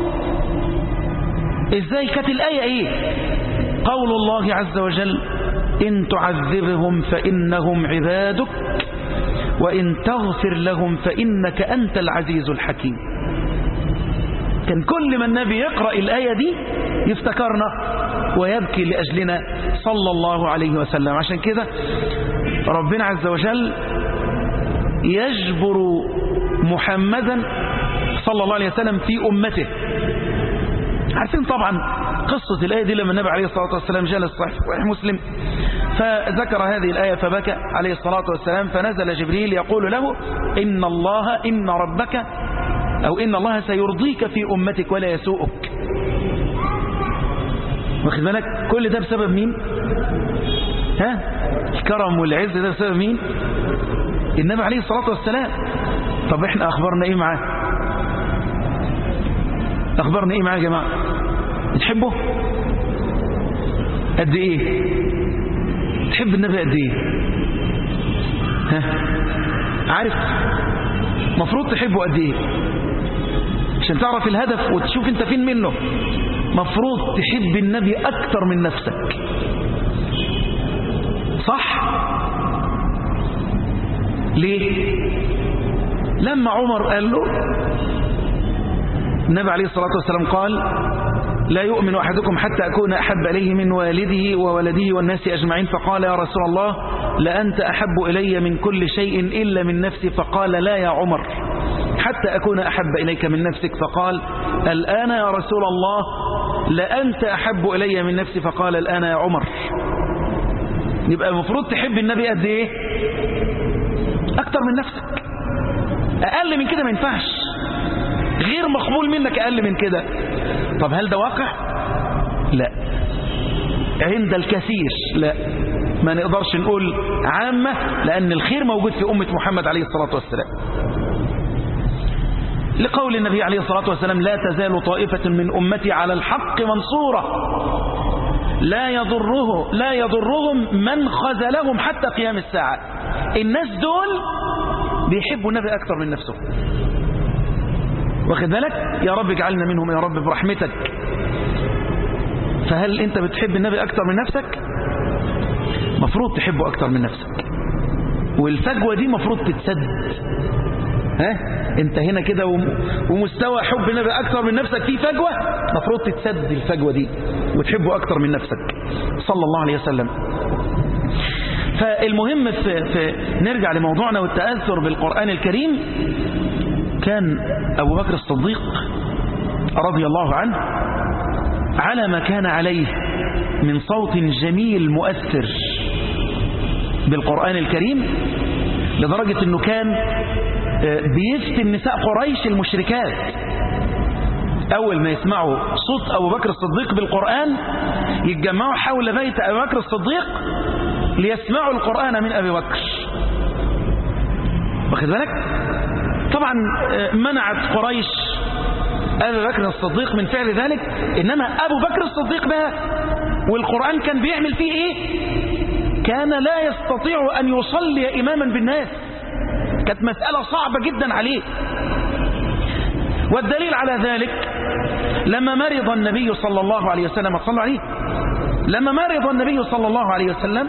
ازاي كانت الايه ايه قول الله عز وجل إن تعذبهم فإنهم عبادك وإن تغفر لهم فإنك أنت العزيز الحكيم كان كل ما النبي يقرأ الآية دي يفتكرنا ويبكي لأجلنا صلى الله عليه وسلم عشان كده ربنا عز وجل يجبر محمدا صلى الله عليه وسلم في أمته عارفين طبعا قصة الآية دي لما النبي عليه الصلاة والسلام جلس صحيح مسلم فذكر هذه الآية فبكى عليه الصلاة والسلام فنزل جبريل يقول له إن الله إن ربك أو إن الله سيرضيك في أمتك ولا يسوءك واخد بالك كل ده بسبب مين ها الكرم والعز ده بسبب مين النبي عليه الصلاة والسلام طب احنا أخبرنا إيه معاه أخبرنا إيه معاه يا جماعة تحبه قد إيه تحب النبي قد إيه ها عارف مفروض تحبه قد ايه عشان تعرف الهدف وتشوف انت فين منه مفروض تحب النبي اكتر من نفسك صح ليه لما عمر قال له النبي عليه الصلاة والسلام قال لا يؤمن أحدكم حتى أكون أحب إليه من والده وولده والناس أجمعين فقال يا رسول الله لأنت أحب إلي من كل شيء إلا من نفسي فقال لا يا عمر حتى أكون أحب إليك من نفسك فقال الآن يا رسول الله لأنت أحب إلي من نفسي فقال الآن يا عمر يبقى المفروض تحب النبي قد إيه أكتر من نفسك أقل من كده ما ينفعش غير مقبول منك أقل من كده طب هل ده واقع لا عند الكثير لا ما نقدرش نقول عامة لأن الخير موجود في أمة محمد عليه الصلاة والسلام لقول النبي عليه الصلاة والسلام لا تزال طائفة من أمتي على الحق منصورة لا يضره لا يضرهم من خذلهم حتى قيام الساعة الناس دول بيحبوا النبي أكثر من نفسه واخد بالك يا رب اجعلنا منهم يا رب برحمتك فهل انت بتحب النبي اكتر من نفسك مفروض تحبه اكتر من نفسك والفجوة دي مفروض تتسد ها انت هنا كده ومستوى حب النبي اكتر من نفسك في فجوة مفروض تتسد الفجوة دي وتحبه اكتر من نفسك صلى الله عليه وسلم فالمهم في, في نرجع لموضوعنا والتأثر بالقرآن الكريم كان أبو بكر الصديق رضي الله عنه على ما كان عليه من صوت جميل مؤثر بالقرآن الكريم لدرجة أنه كان بيفتن نساء قريش المشركات أول ما يسمعوا صوت أبو بكر الصديق بالقرآن يتجمعوا حول بيت أبو بكر الصديق ليسمعوا القرآن من أبي بكر واخد بالك طبعا منعت قريش أبي بكر الصديق من فعل ذلك إنما أبو بكر الصديق بقى والقرآن كان بيعمل فيه إيه كان لا يستطيع أن يصلي إماما بالناس كانت مسألة صعبة جدا عليه والدليل على ذلك لما مرض النبي صلى الله عليه وسلم صلى عليه لما مرض النبي صلى الله عليه وسلم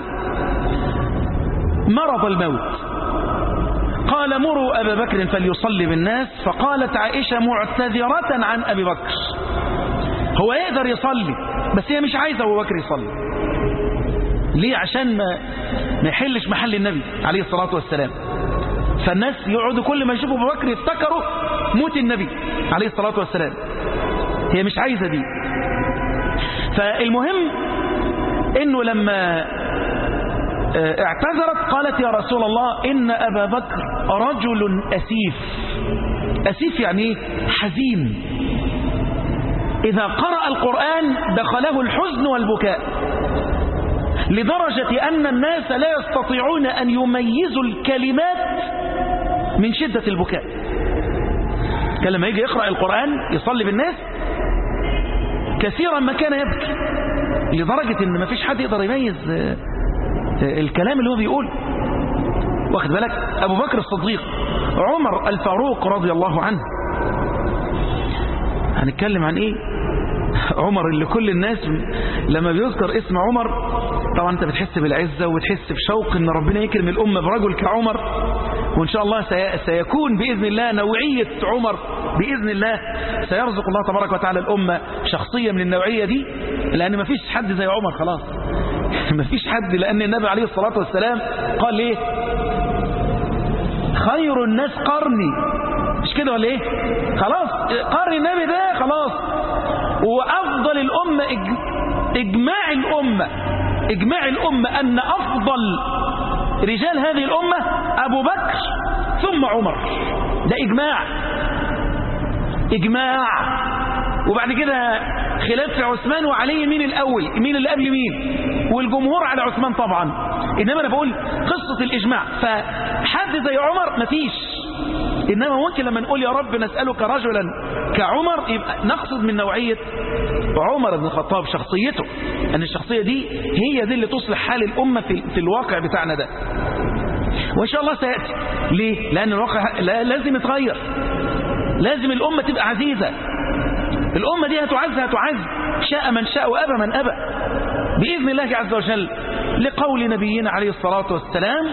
مرض الموت قال مروا أبا بكر فليصلي بالناس فقالت عائشة معتذرة عن أبي بكر هو يقدر يصلي بس هي مش عايزة أبو بكر يصلي ليه عشان ما, ما يحلش محل النبي عليه الصلاة والسلام فالناس يقعدوا كل ما يشوفوا أبو بكر يفتكروا موت النبي عليه الصلاة والسلام هي مش عايزة دي فالمهم انه لما اعتذرت قالت يا رسول الله إن أبا بكر رجل أسيف أسيف يعني حزين إذا قرأ القرآن دخله الحزن والبكاء لدرجة أن الناس لا يستطيعون أن يميزوا الكلمات من شدة البكاء كان لما يجي يقرأ القرآن يصلي بالناس كثيرا ما كان يبكي لدرجة أن ما فيش حد يقدر يميز الكلام اللي هو بيقول واخد بالك أبو بكر الصديق عمر الفاروق رضي الله عنه هنتكلم عن ايه عمر اللي كل الناس لما بيذكر اسم عمر طبعا انت بتحس بالعزة وبتحس بشوق ان ربنا يكرم الأمة برجل كعمر وان شاء الله سيكون بإذن الله نوعية عمر بإذن الله سيرزق الله تبارك وتعالى الأمة شخصية من النوعية دي لأن ما فيش حد زي عمر خلاص ما فيش حد لأن النبي عليه الصلاة والسلام قال ليه خير الناس قرني مش كده ولا ايه خلاص قرن النبي ده خلاص وأفضل الأمة إجماع الأمة إجماع الأمة أن أفضل رجال هذه الأمة أبو بكر ثم عمر ده إجماع إجماع وبعد كده خلاف في عثمان وعلي مين الأول مين اللي قبل مين والجمهور على عثمان طبعا إنما أنا بقول قصة الإجماع فحد زي عمر مفيش إنما ممكن لما نقول يا رب نسألك رجلا كعمر يبقى نقصد من نوعية عمر بن الخطاب شخصيته أن الشخصية دي هي دي اللي تصلح حال الأمة في, في الواقع بتاعنا ده وإن شاء الله سيأتي ليه؟ لأن الواقع لازم يتغير لازم الأمة تبقى عزيزة الأمة دي هتعز هتعز شاء من شاء وأبى من أبى بإذن الله عز وجل لقول نبينا عليه الصلاة والسلام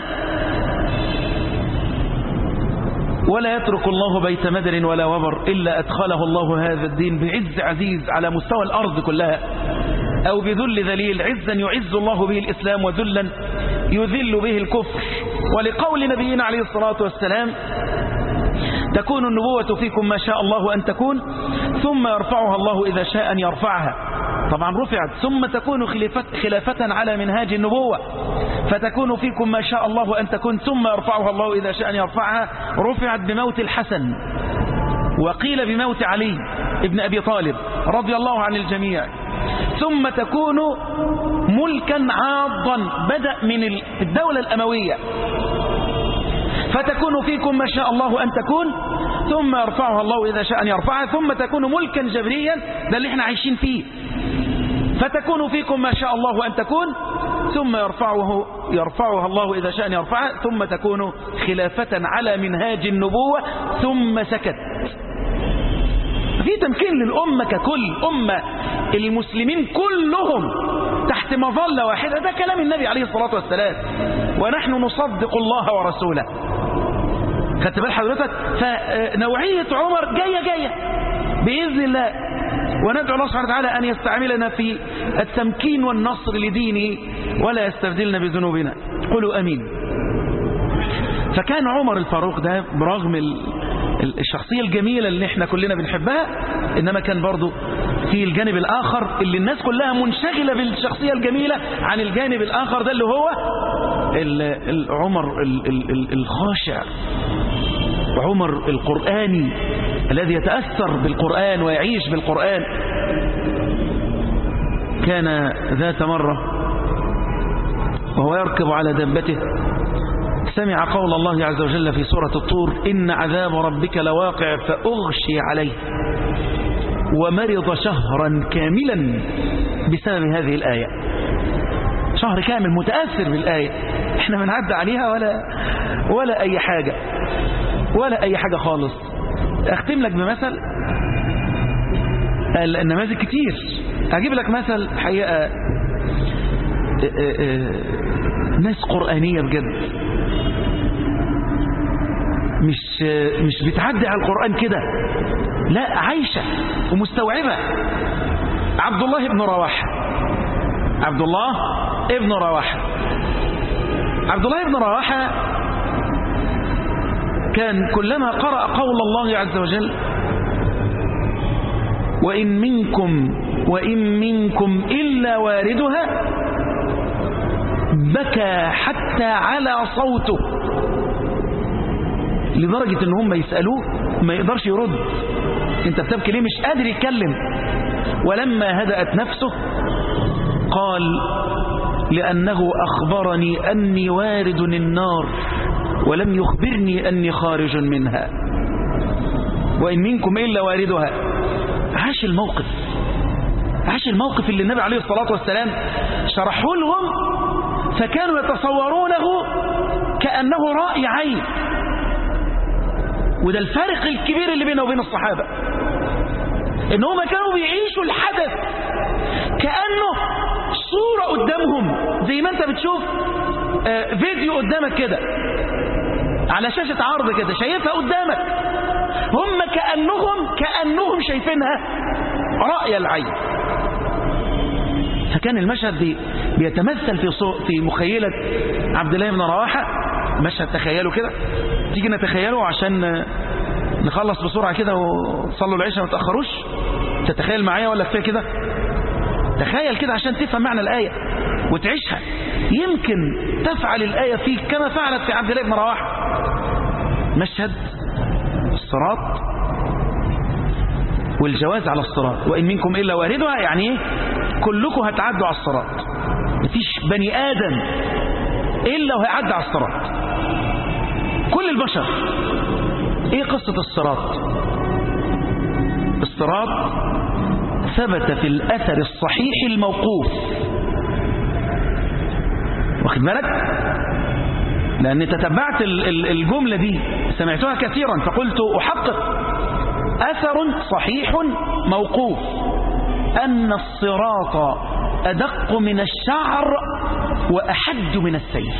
ولا يترك الله بيت مدر ولا وبر إلا أدخله الله هذا الدين بعز عزيز على مستوى الأرض كلها أو بذل ذليل عزا يعز الله به الإسلام وذلا يذل به الكفر ولقول نبينا عليه الصلاة والسلام تكون النبوة فيكم ما شاء الله أن تكون ثم يرفعها الله إذا شاء أن يرفعها طبعا رفعت ثم تكون خلافة على منهاج النبوة فتكون فيكم ما شاء الله أن تكون ثم يرفعها الله إذا شاء أن يرفعها رفعت بموت الحسن وقيل بموت علي ابن أبي طالب رضي الله عن الجميع ثم تكون ملكا عاضا بدأ من الدولة الأموية فتكون فيكم ما شاء الله أن تكون ثم يرفعها الله إذا شاء أن يرفعها ثم تكون ملكا جبريا ده اللي احنا عايشين فيه فتكون فيكم ما شاء الله أن تكون ثم يرفعه يرفعها الله إذا شاء أن يرفعها ثم تكون خلافة على منهاج النبوة ثم سكت في تمكين للأمة ككل أمة المسلمين كلهم تحت مظلة واحدة ده كلام النبي عليه الصلاة والسلام ونحن نصدق الله ورسوله خدت بال حضرتك فنوعية عمر جاية جاية بإذن الله وندعو الله سبحانه وتعالى أن يستعملنا في التمكين والنصر لدينه ولا يستبدلنا بذنوبنا قولوا أمين فكان عمر الفاروق ده برغم الشخصية الجميلة اللي احنا كلنا بنحبها إنما كان برضو في الجانب الآخر اللي الناس كلها منشغلة بالشخصية الجميلة عن الجانب الآخر ده اللي هو عمر الخاشع عمر القرآني الذي يتأثر بالقرآن ويعيش بالقرآن كان ذات مرة وهو يركب على دبته سمع قول الله عز وجل في سورة الطور إن عذاب ربك لواقع فأغشي عليه ومرض شهرا كاملا بسبب هذه الآية شهر كامل متأثر بالآية احنا بنعدى عليها ولا ولا أي حاجة ولا أي حاجة خالص أختم لك بمثل النماذج كتير أجيب لك مثل حقيقة ناس قرآنية بجد مش مش بتعدي على القرآن كده لا عايشة ومستوعبة عبد الله بن رواحة عبد الله ابن رواحة عبد الله بن رواحة كان كلما قرأ قول الله عز وجل وإن منكم وإن منكم إلا واردها بكى حتى على صوته لدرجة ان هم يسألوه ما يقدرش يرد انت بتبكي ليه مش قادر يتكلم ولما هدأت نفسه قال لأنه أخبرني أني وارد النار ولم يخبرني أني خارج منها وإن منكم إلا واردها عاش الموقف عاش الموقف اللي النبي عليه الصلاة والسلام شرحه لهم فكانوا يتصورونه كأنه رأي عين وده الفارق الكبير اللي بينه وبين الصحابة ان هم كانوا بيعيشوا الحدث كأنه صورة قدامهم زي ما انت بتشوف فيديو قدامك كده على شاشة عرض كده شايفها قدامك هم كأنهم كأنهم شايفينها رأي العين فكان المشهد بي بيتمثل في في مخيلة عبد الله بن رواحة مشهد تخيلوا كده تيجي نتخيله عشان نخلص بسرعة كده وتصلوا العشاء ما تأخروش تتخيل معايا ولا كفايه كده تخيل كده عشان تفهم معنى الآية وتعيشها يمكن تفعل الآية فيك كما فعلت في عبد الله بن رواحة مشهد الصراط والجواز على الصراط وإن منكم إلا واردها يعني ايه كلكم هتعدوا على الصراط مفيش بني آدم إلا وهيعدي على الصراط كل البشر ايه قصة الصراط الصراط ثبت في الأثر الصحيح الموقوف واخد بالك لأني تتبعت الجملة دي سمعتها كثيرا فقلت أحقق أثر صحيح موقوف أن الصراط أدق من الشعر وأحد من السيف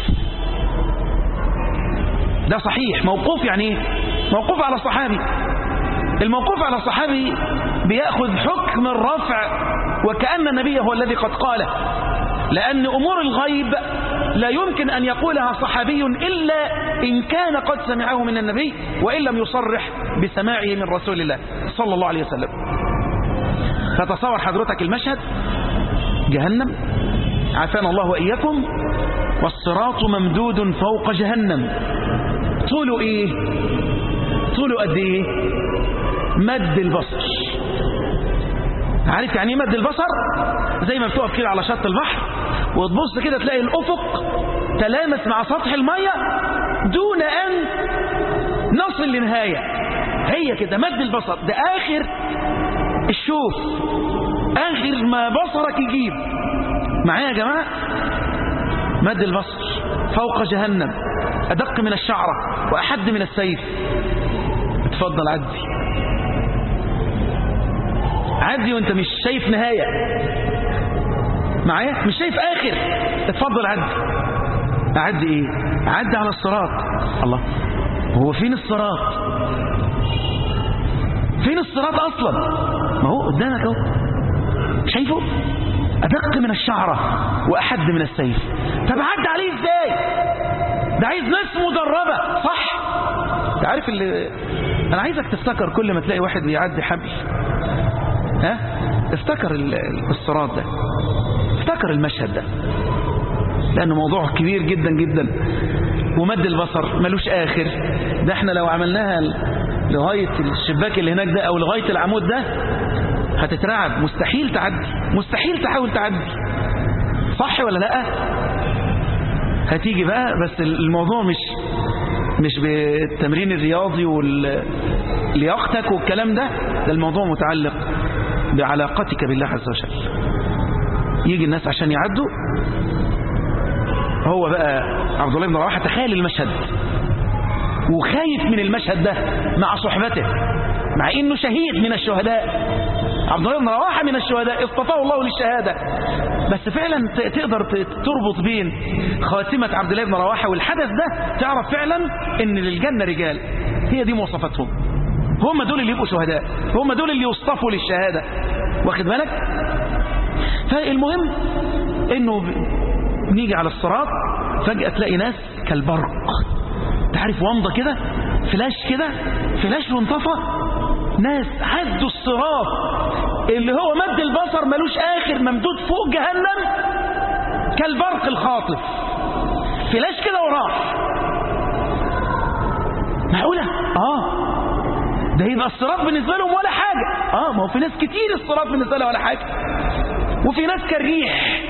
ده صحيح موقوف يعني ايه موقوف على الصحابي الموقوف على الصحابي بيأخذ حكم الرفع وكأن النبي هو الذي قد قاله لأن أمور الغيب لا يمكن أن يقولها صحابي إلا إن كان قد سمعه من النبي وإن لم يصرح بسماعه من رسول الله صلى الله عليه وسلم فتصور حضرتك المشهد جهنم عافانا الله وإياكم والصراط ممدود فوق جهنم طوله إيه طوله قد إيه مد البصر عارف يعني ايه مد البصر زي ما بتقف كده على شط البحر وتبص كده تلاقي الأفق تلامس مع سطح المية دون أن نصل لنهاية هي كده مد البصر ده آخر الشوف آخر ما بصرك يجيب معايا يا جماعة مد البصر فوق جهنم أدق من الشعرة وأحد من السيف اتفضل عدي عدي وانت مش شايف نهاية معايا مش شايف آخر اتفضل عدي أعدي إيه أعدي على الصراط الله هو فين الصراط فين الصراط أصلا ما هو قدامك اهو شايفه أدق من الشعرة وأحد من السيف طب عد عليه إزاي ده عايز ناس مدربة صح انت عارف اللي أنا عايزك تفتكر كل ما تلاقي واحد بيعدي حبل ها افتكر الصراط ده افتكر المشهد ده لأنه موضوع كبير جدا جدا ومد البصر ملوش آخر ده احنا لو عملناها لغاية الشباك اللي هناك ده أو لغاية العمود ده هتترعب مستحيل تعدي مستحيل تحاول تعدي صح ولا لا هتيجي بقى بس الموضوع مش مش بالتمرين الرياضي ولياقتك والكلام ده ده الموضوع متعلق بعلاقتك بالله عز وجل يجي الناس عشان يعدوا هو بقى عبد الله بن رواحه تخيل المشهد وخايف من المشهد ده مع صحبته مع انه شهيد من الشهداء عبد الله بن رواحه من الشهداء اصطفاه الله للشهاده بس فعلا تقدر تربط بين خاتمه عبد الله بن رواحه والحدث ده تعرف فعلا ان للجنه رجال هي دي مواصفاتهم هم دول اللي يبقوا شهداء هم دول اللي يصطفوا للشهاده واخد بالك فالمهم انه نيجي على الصراط فجأة تلاقي ناس كالبرق تعرف ومضة كده فلاش كده فلاش وانطفى ناس عدوا الصراط اللي هو مد البصر ملوش آخر ممدود فوق جهنم كالبرق الخاطف فلاش كده وراح معقولة؟ آه ده يبقى الصراط بالنسبة لهم ولا حاجة آه ما هو في ناس كتير الصراط بالنسبة لها ولا حاجة وفي ناس كالريح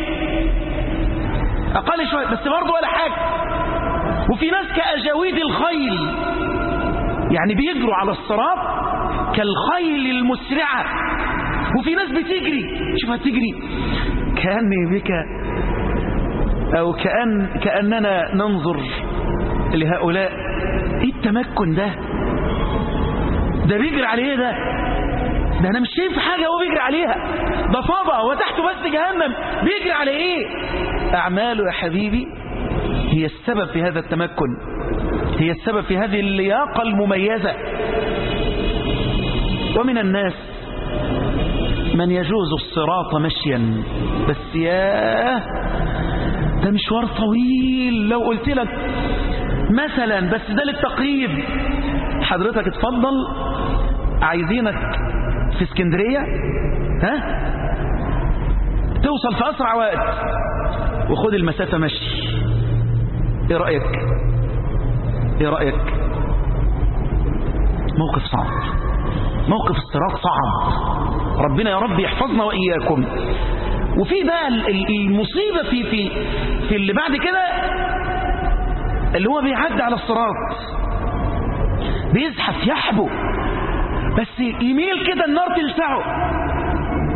أقل شوية بس برضه ولا حاجة وفي ناس كأجاويد الخيل يعني بيجروا على الصراط كالخيل المسرعة وفي ناس بتجري شوفها تجري كأني بك أو كأن كأننا ننظر لهؤلاء ايه التمكن ده ده بيجري عليه ده ده انا مش شايف حاجة هو بيجري عليها ده فضا وتحته بس جهنم بيجري على ايه اعماله يا حبيبي هي السبب في هذا التمكن هي السبب في هذه اللياقة المميزة ومن الناس من يجوز الصراط مشيا بس ياه ده مشوار طويل لو قلت لك مثلا بس ده للتقريب حضرتك اتفضل عايزينك في اسكندرية ها توصل في أسرع وقت وخد المسافة مشي ايه رأيك ايه رأيك موقف صعب موقف الصراط صعب ربنا يا رب يحفظنا وإياكم وفي بقى المصيبة في في في اللي بعد كده اللي هو بيعدي على الصراط بيزحف يحبو بس يميل كده النار تلسعه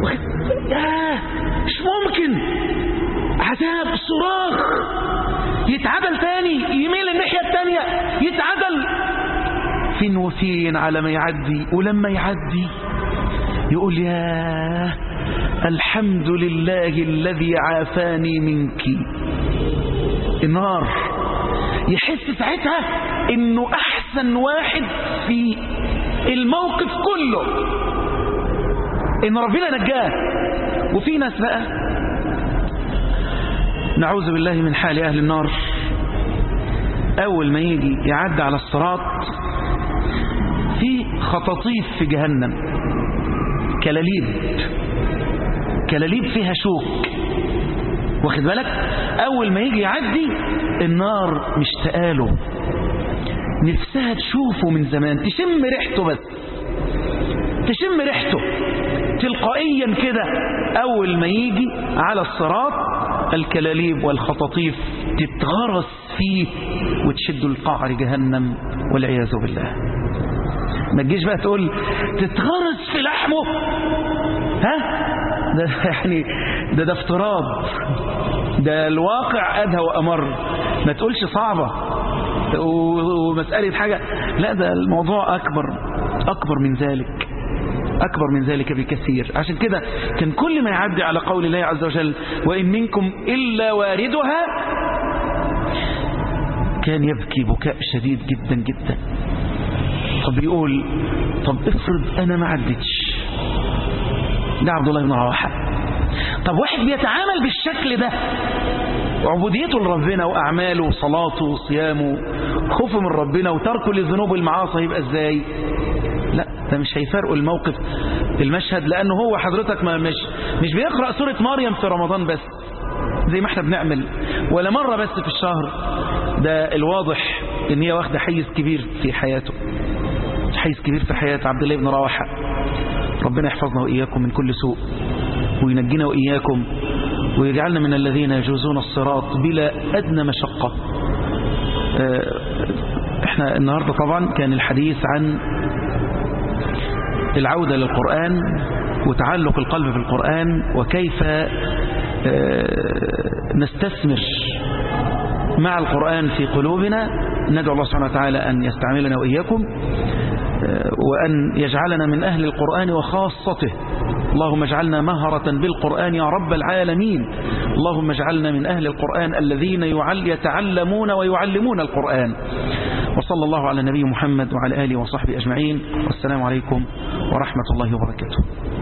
ياه مش ممكن عذاب صراخ يتعدل تاني يميل الناحية التانية يتعدل فين وفين على ما يعدي ولما يعدي يقول يا الحمد لله الذي عافاني منك النار يحس ساعتها انه احسن واحد في الموقف كله ان ربنا نجاه وفي ناس بقى نعوذ بالله من حال اهل النار اول ما يجي يعدي على الصراط في خطاطيف في جهنم كلاليب كلاليب فيها شوك واخد بالك اول ما يجي يعدي النار مشتاقاله نفسها تشوفه من زمان تشم ريحته بس تشم ريحته تلقائيا كده اول ما يجي على الصراط الكلاليب والخطاطيف تتغرس فيه وتشد القعر جهنم والعياذ بالله ما تجيش بقى تقول تتغرس في لحمه ها ده يعني ده ده افتراض ده الواقع أدهى وأمر ما تقولش صعبة ومسألة حاجة لا ده الموضوع أكبر أكبر من ذلك أكبر من ذلك بكثير عشان كده كان كل ما يعدي على قول الله عز وجل وإن منكم إلا واردها كان يبكي بكاء شديد جدا جدا طب يقول طب افرض أنا ما عدتش ده عبد الله بن رواحة طب واحد بيتعامل بالشكل ده عبوديته لربنا وأعماله وصلاته وصيامه خوفه من ربنا وتركه للذنوب والمعاصي يبقى ازاي لا ده مش هيفرقوا الموقف المشهد لأنه هو حضرتك ما مش مش بيقرأ سورة مريم في رمضان بس زي ما احنا بنعمل ولا مرة بس في الشهر ده الواضح ان هي واخدة حيز كبير في حياته حيز كبير في حياة عبد الله بن رواحة ربنا يحفظنا وإياكم من كل سوء وينجينا وإياكم ويجعلنا من الذين يجوزون الصراط بلا أدنى مشقة احنا النهاردة طبعا كان الحديث عن العودة للقرآن وتعلق القلب في القرآن وكيف نستثمر مع القرآن في قلوبنا ندعو الله سبحانه وتعالى أن يستعملنا وإياكم وأن يجعلنا من أهل القرآن وخاصته اللهم اجعلنا مهرة بالقرآن يا رب العالمين اللهم اجعلنا من أهل القرآن الذين يتعلمون ويعلمون القرآن وصلى الله على نبي محمد وعلى آله وصحبه أجمعين والسلام عليكم ورحمة الله وبركاته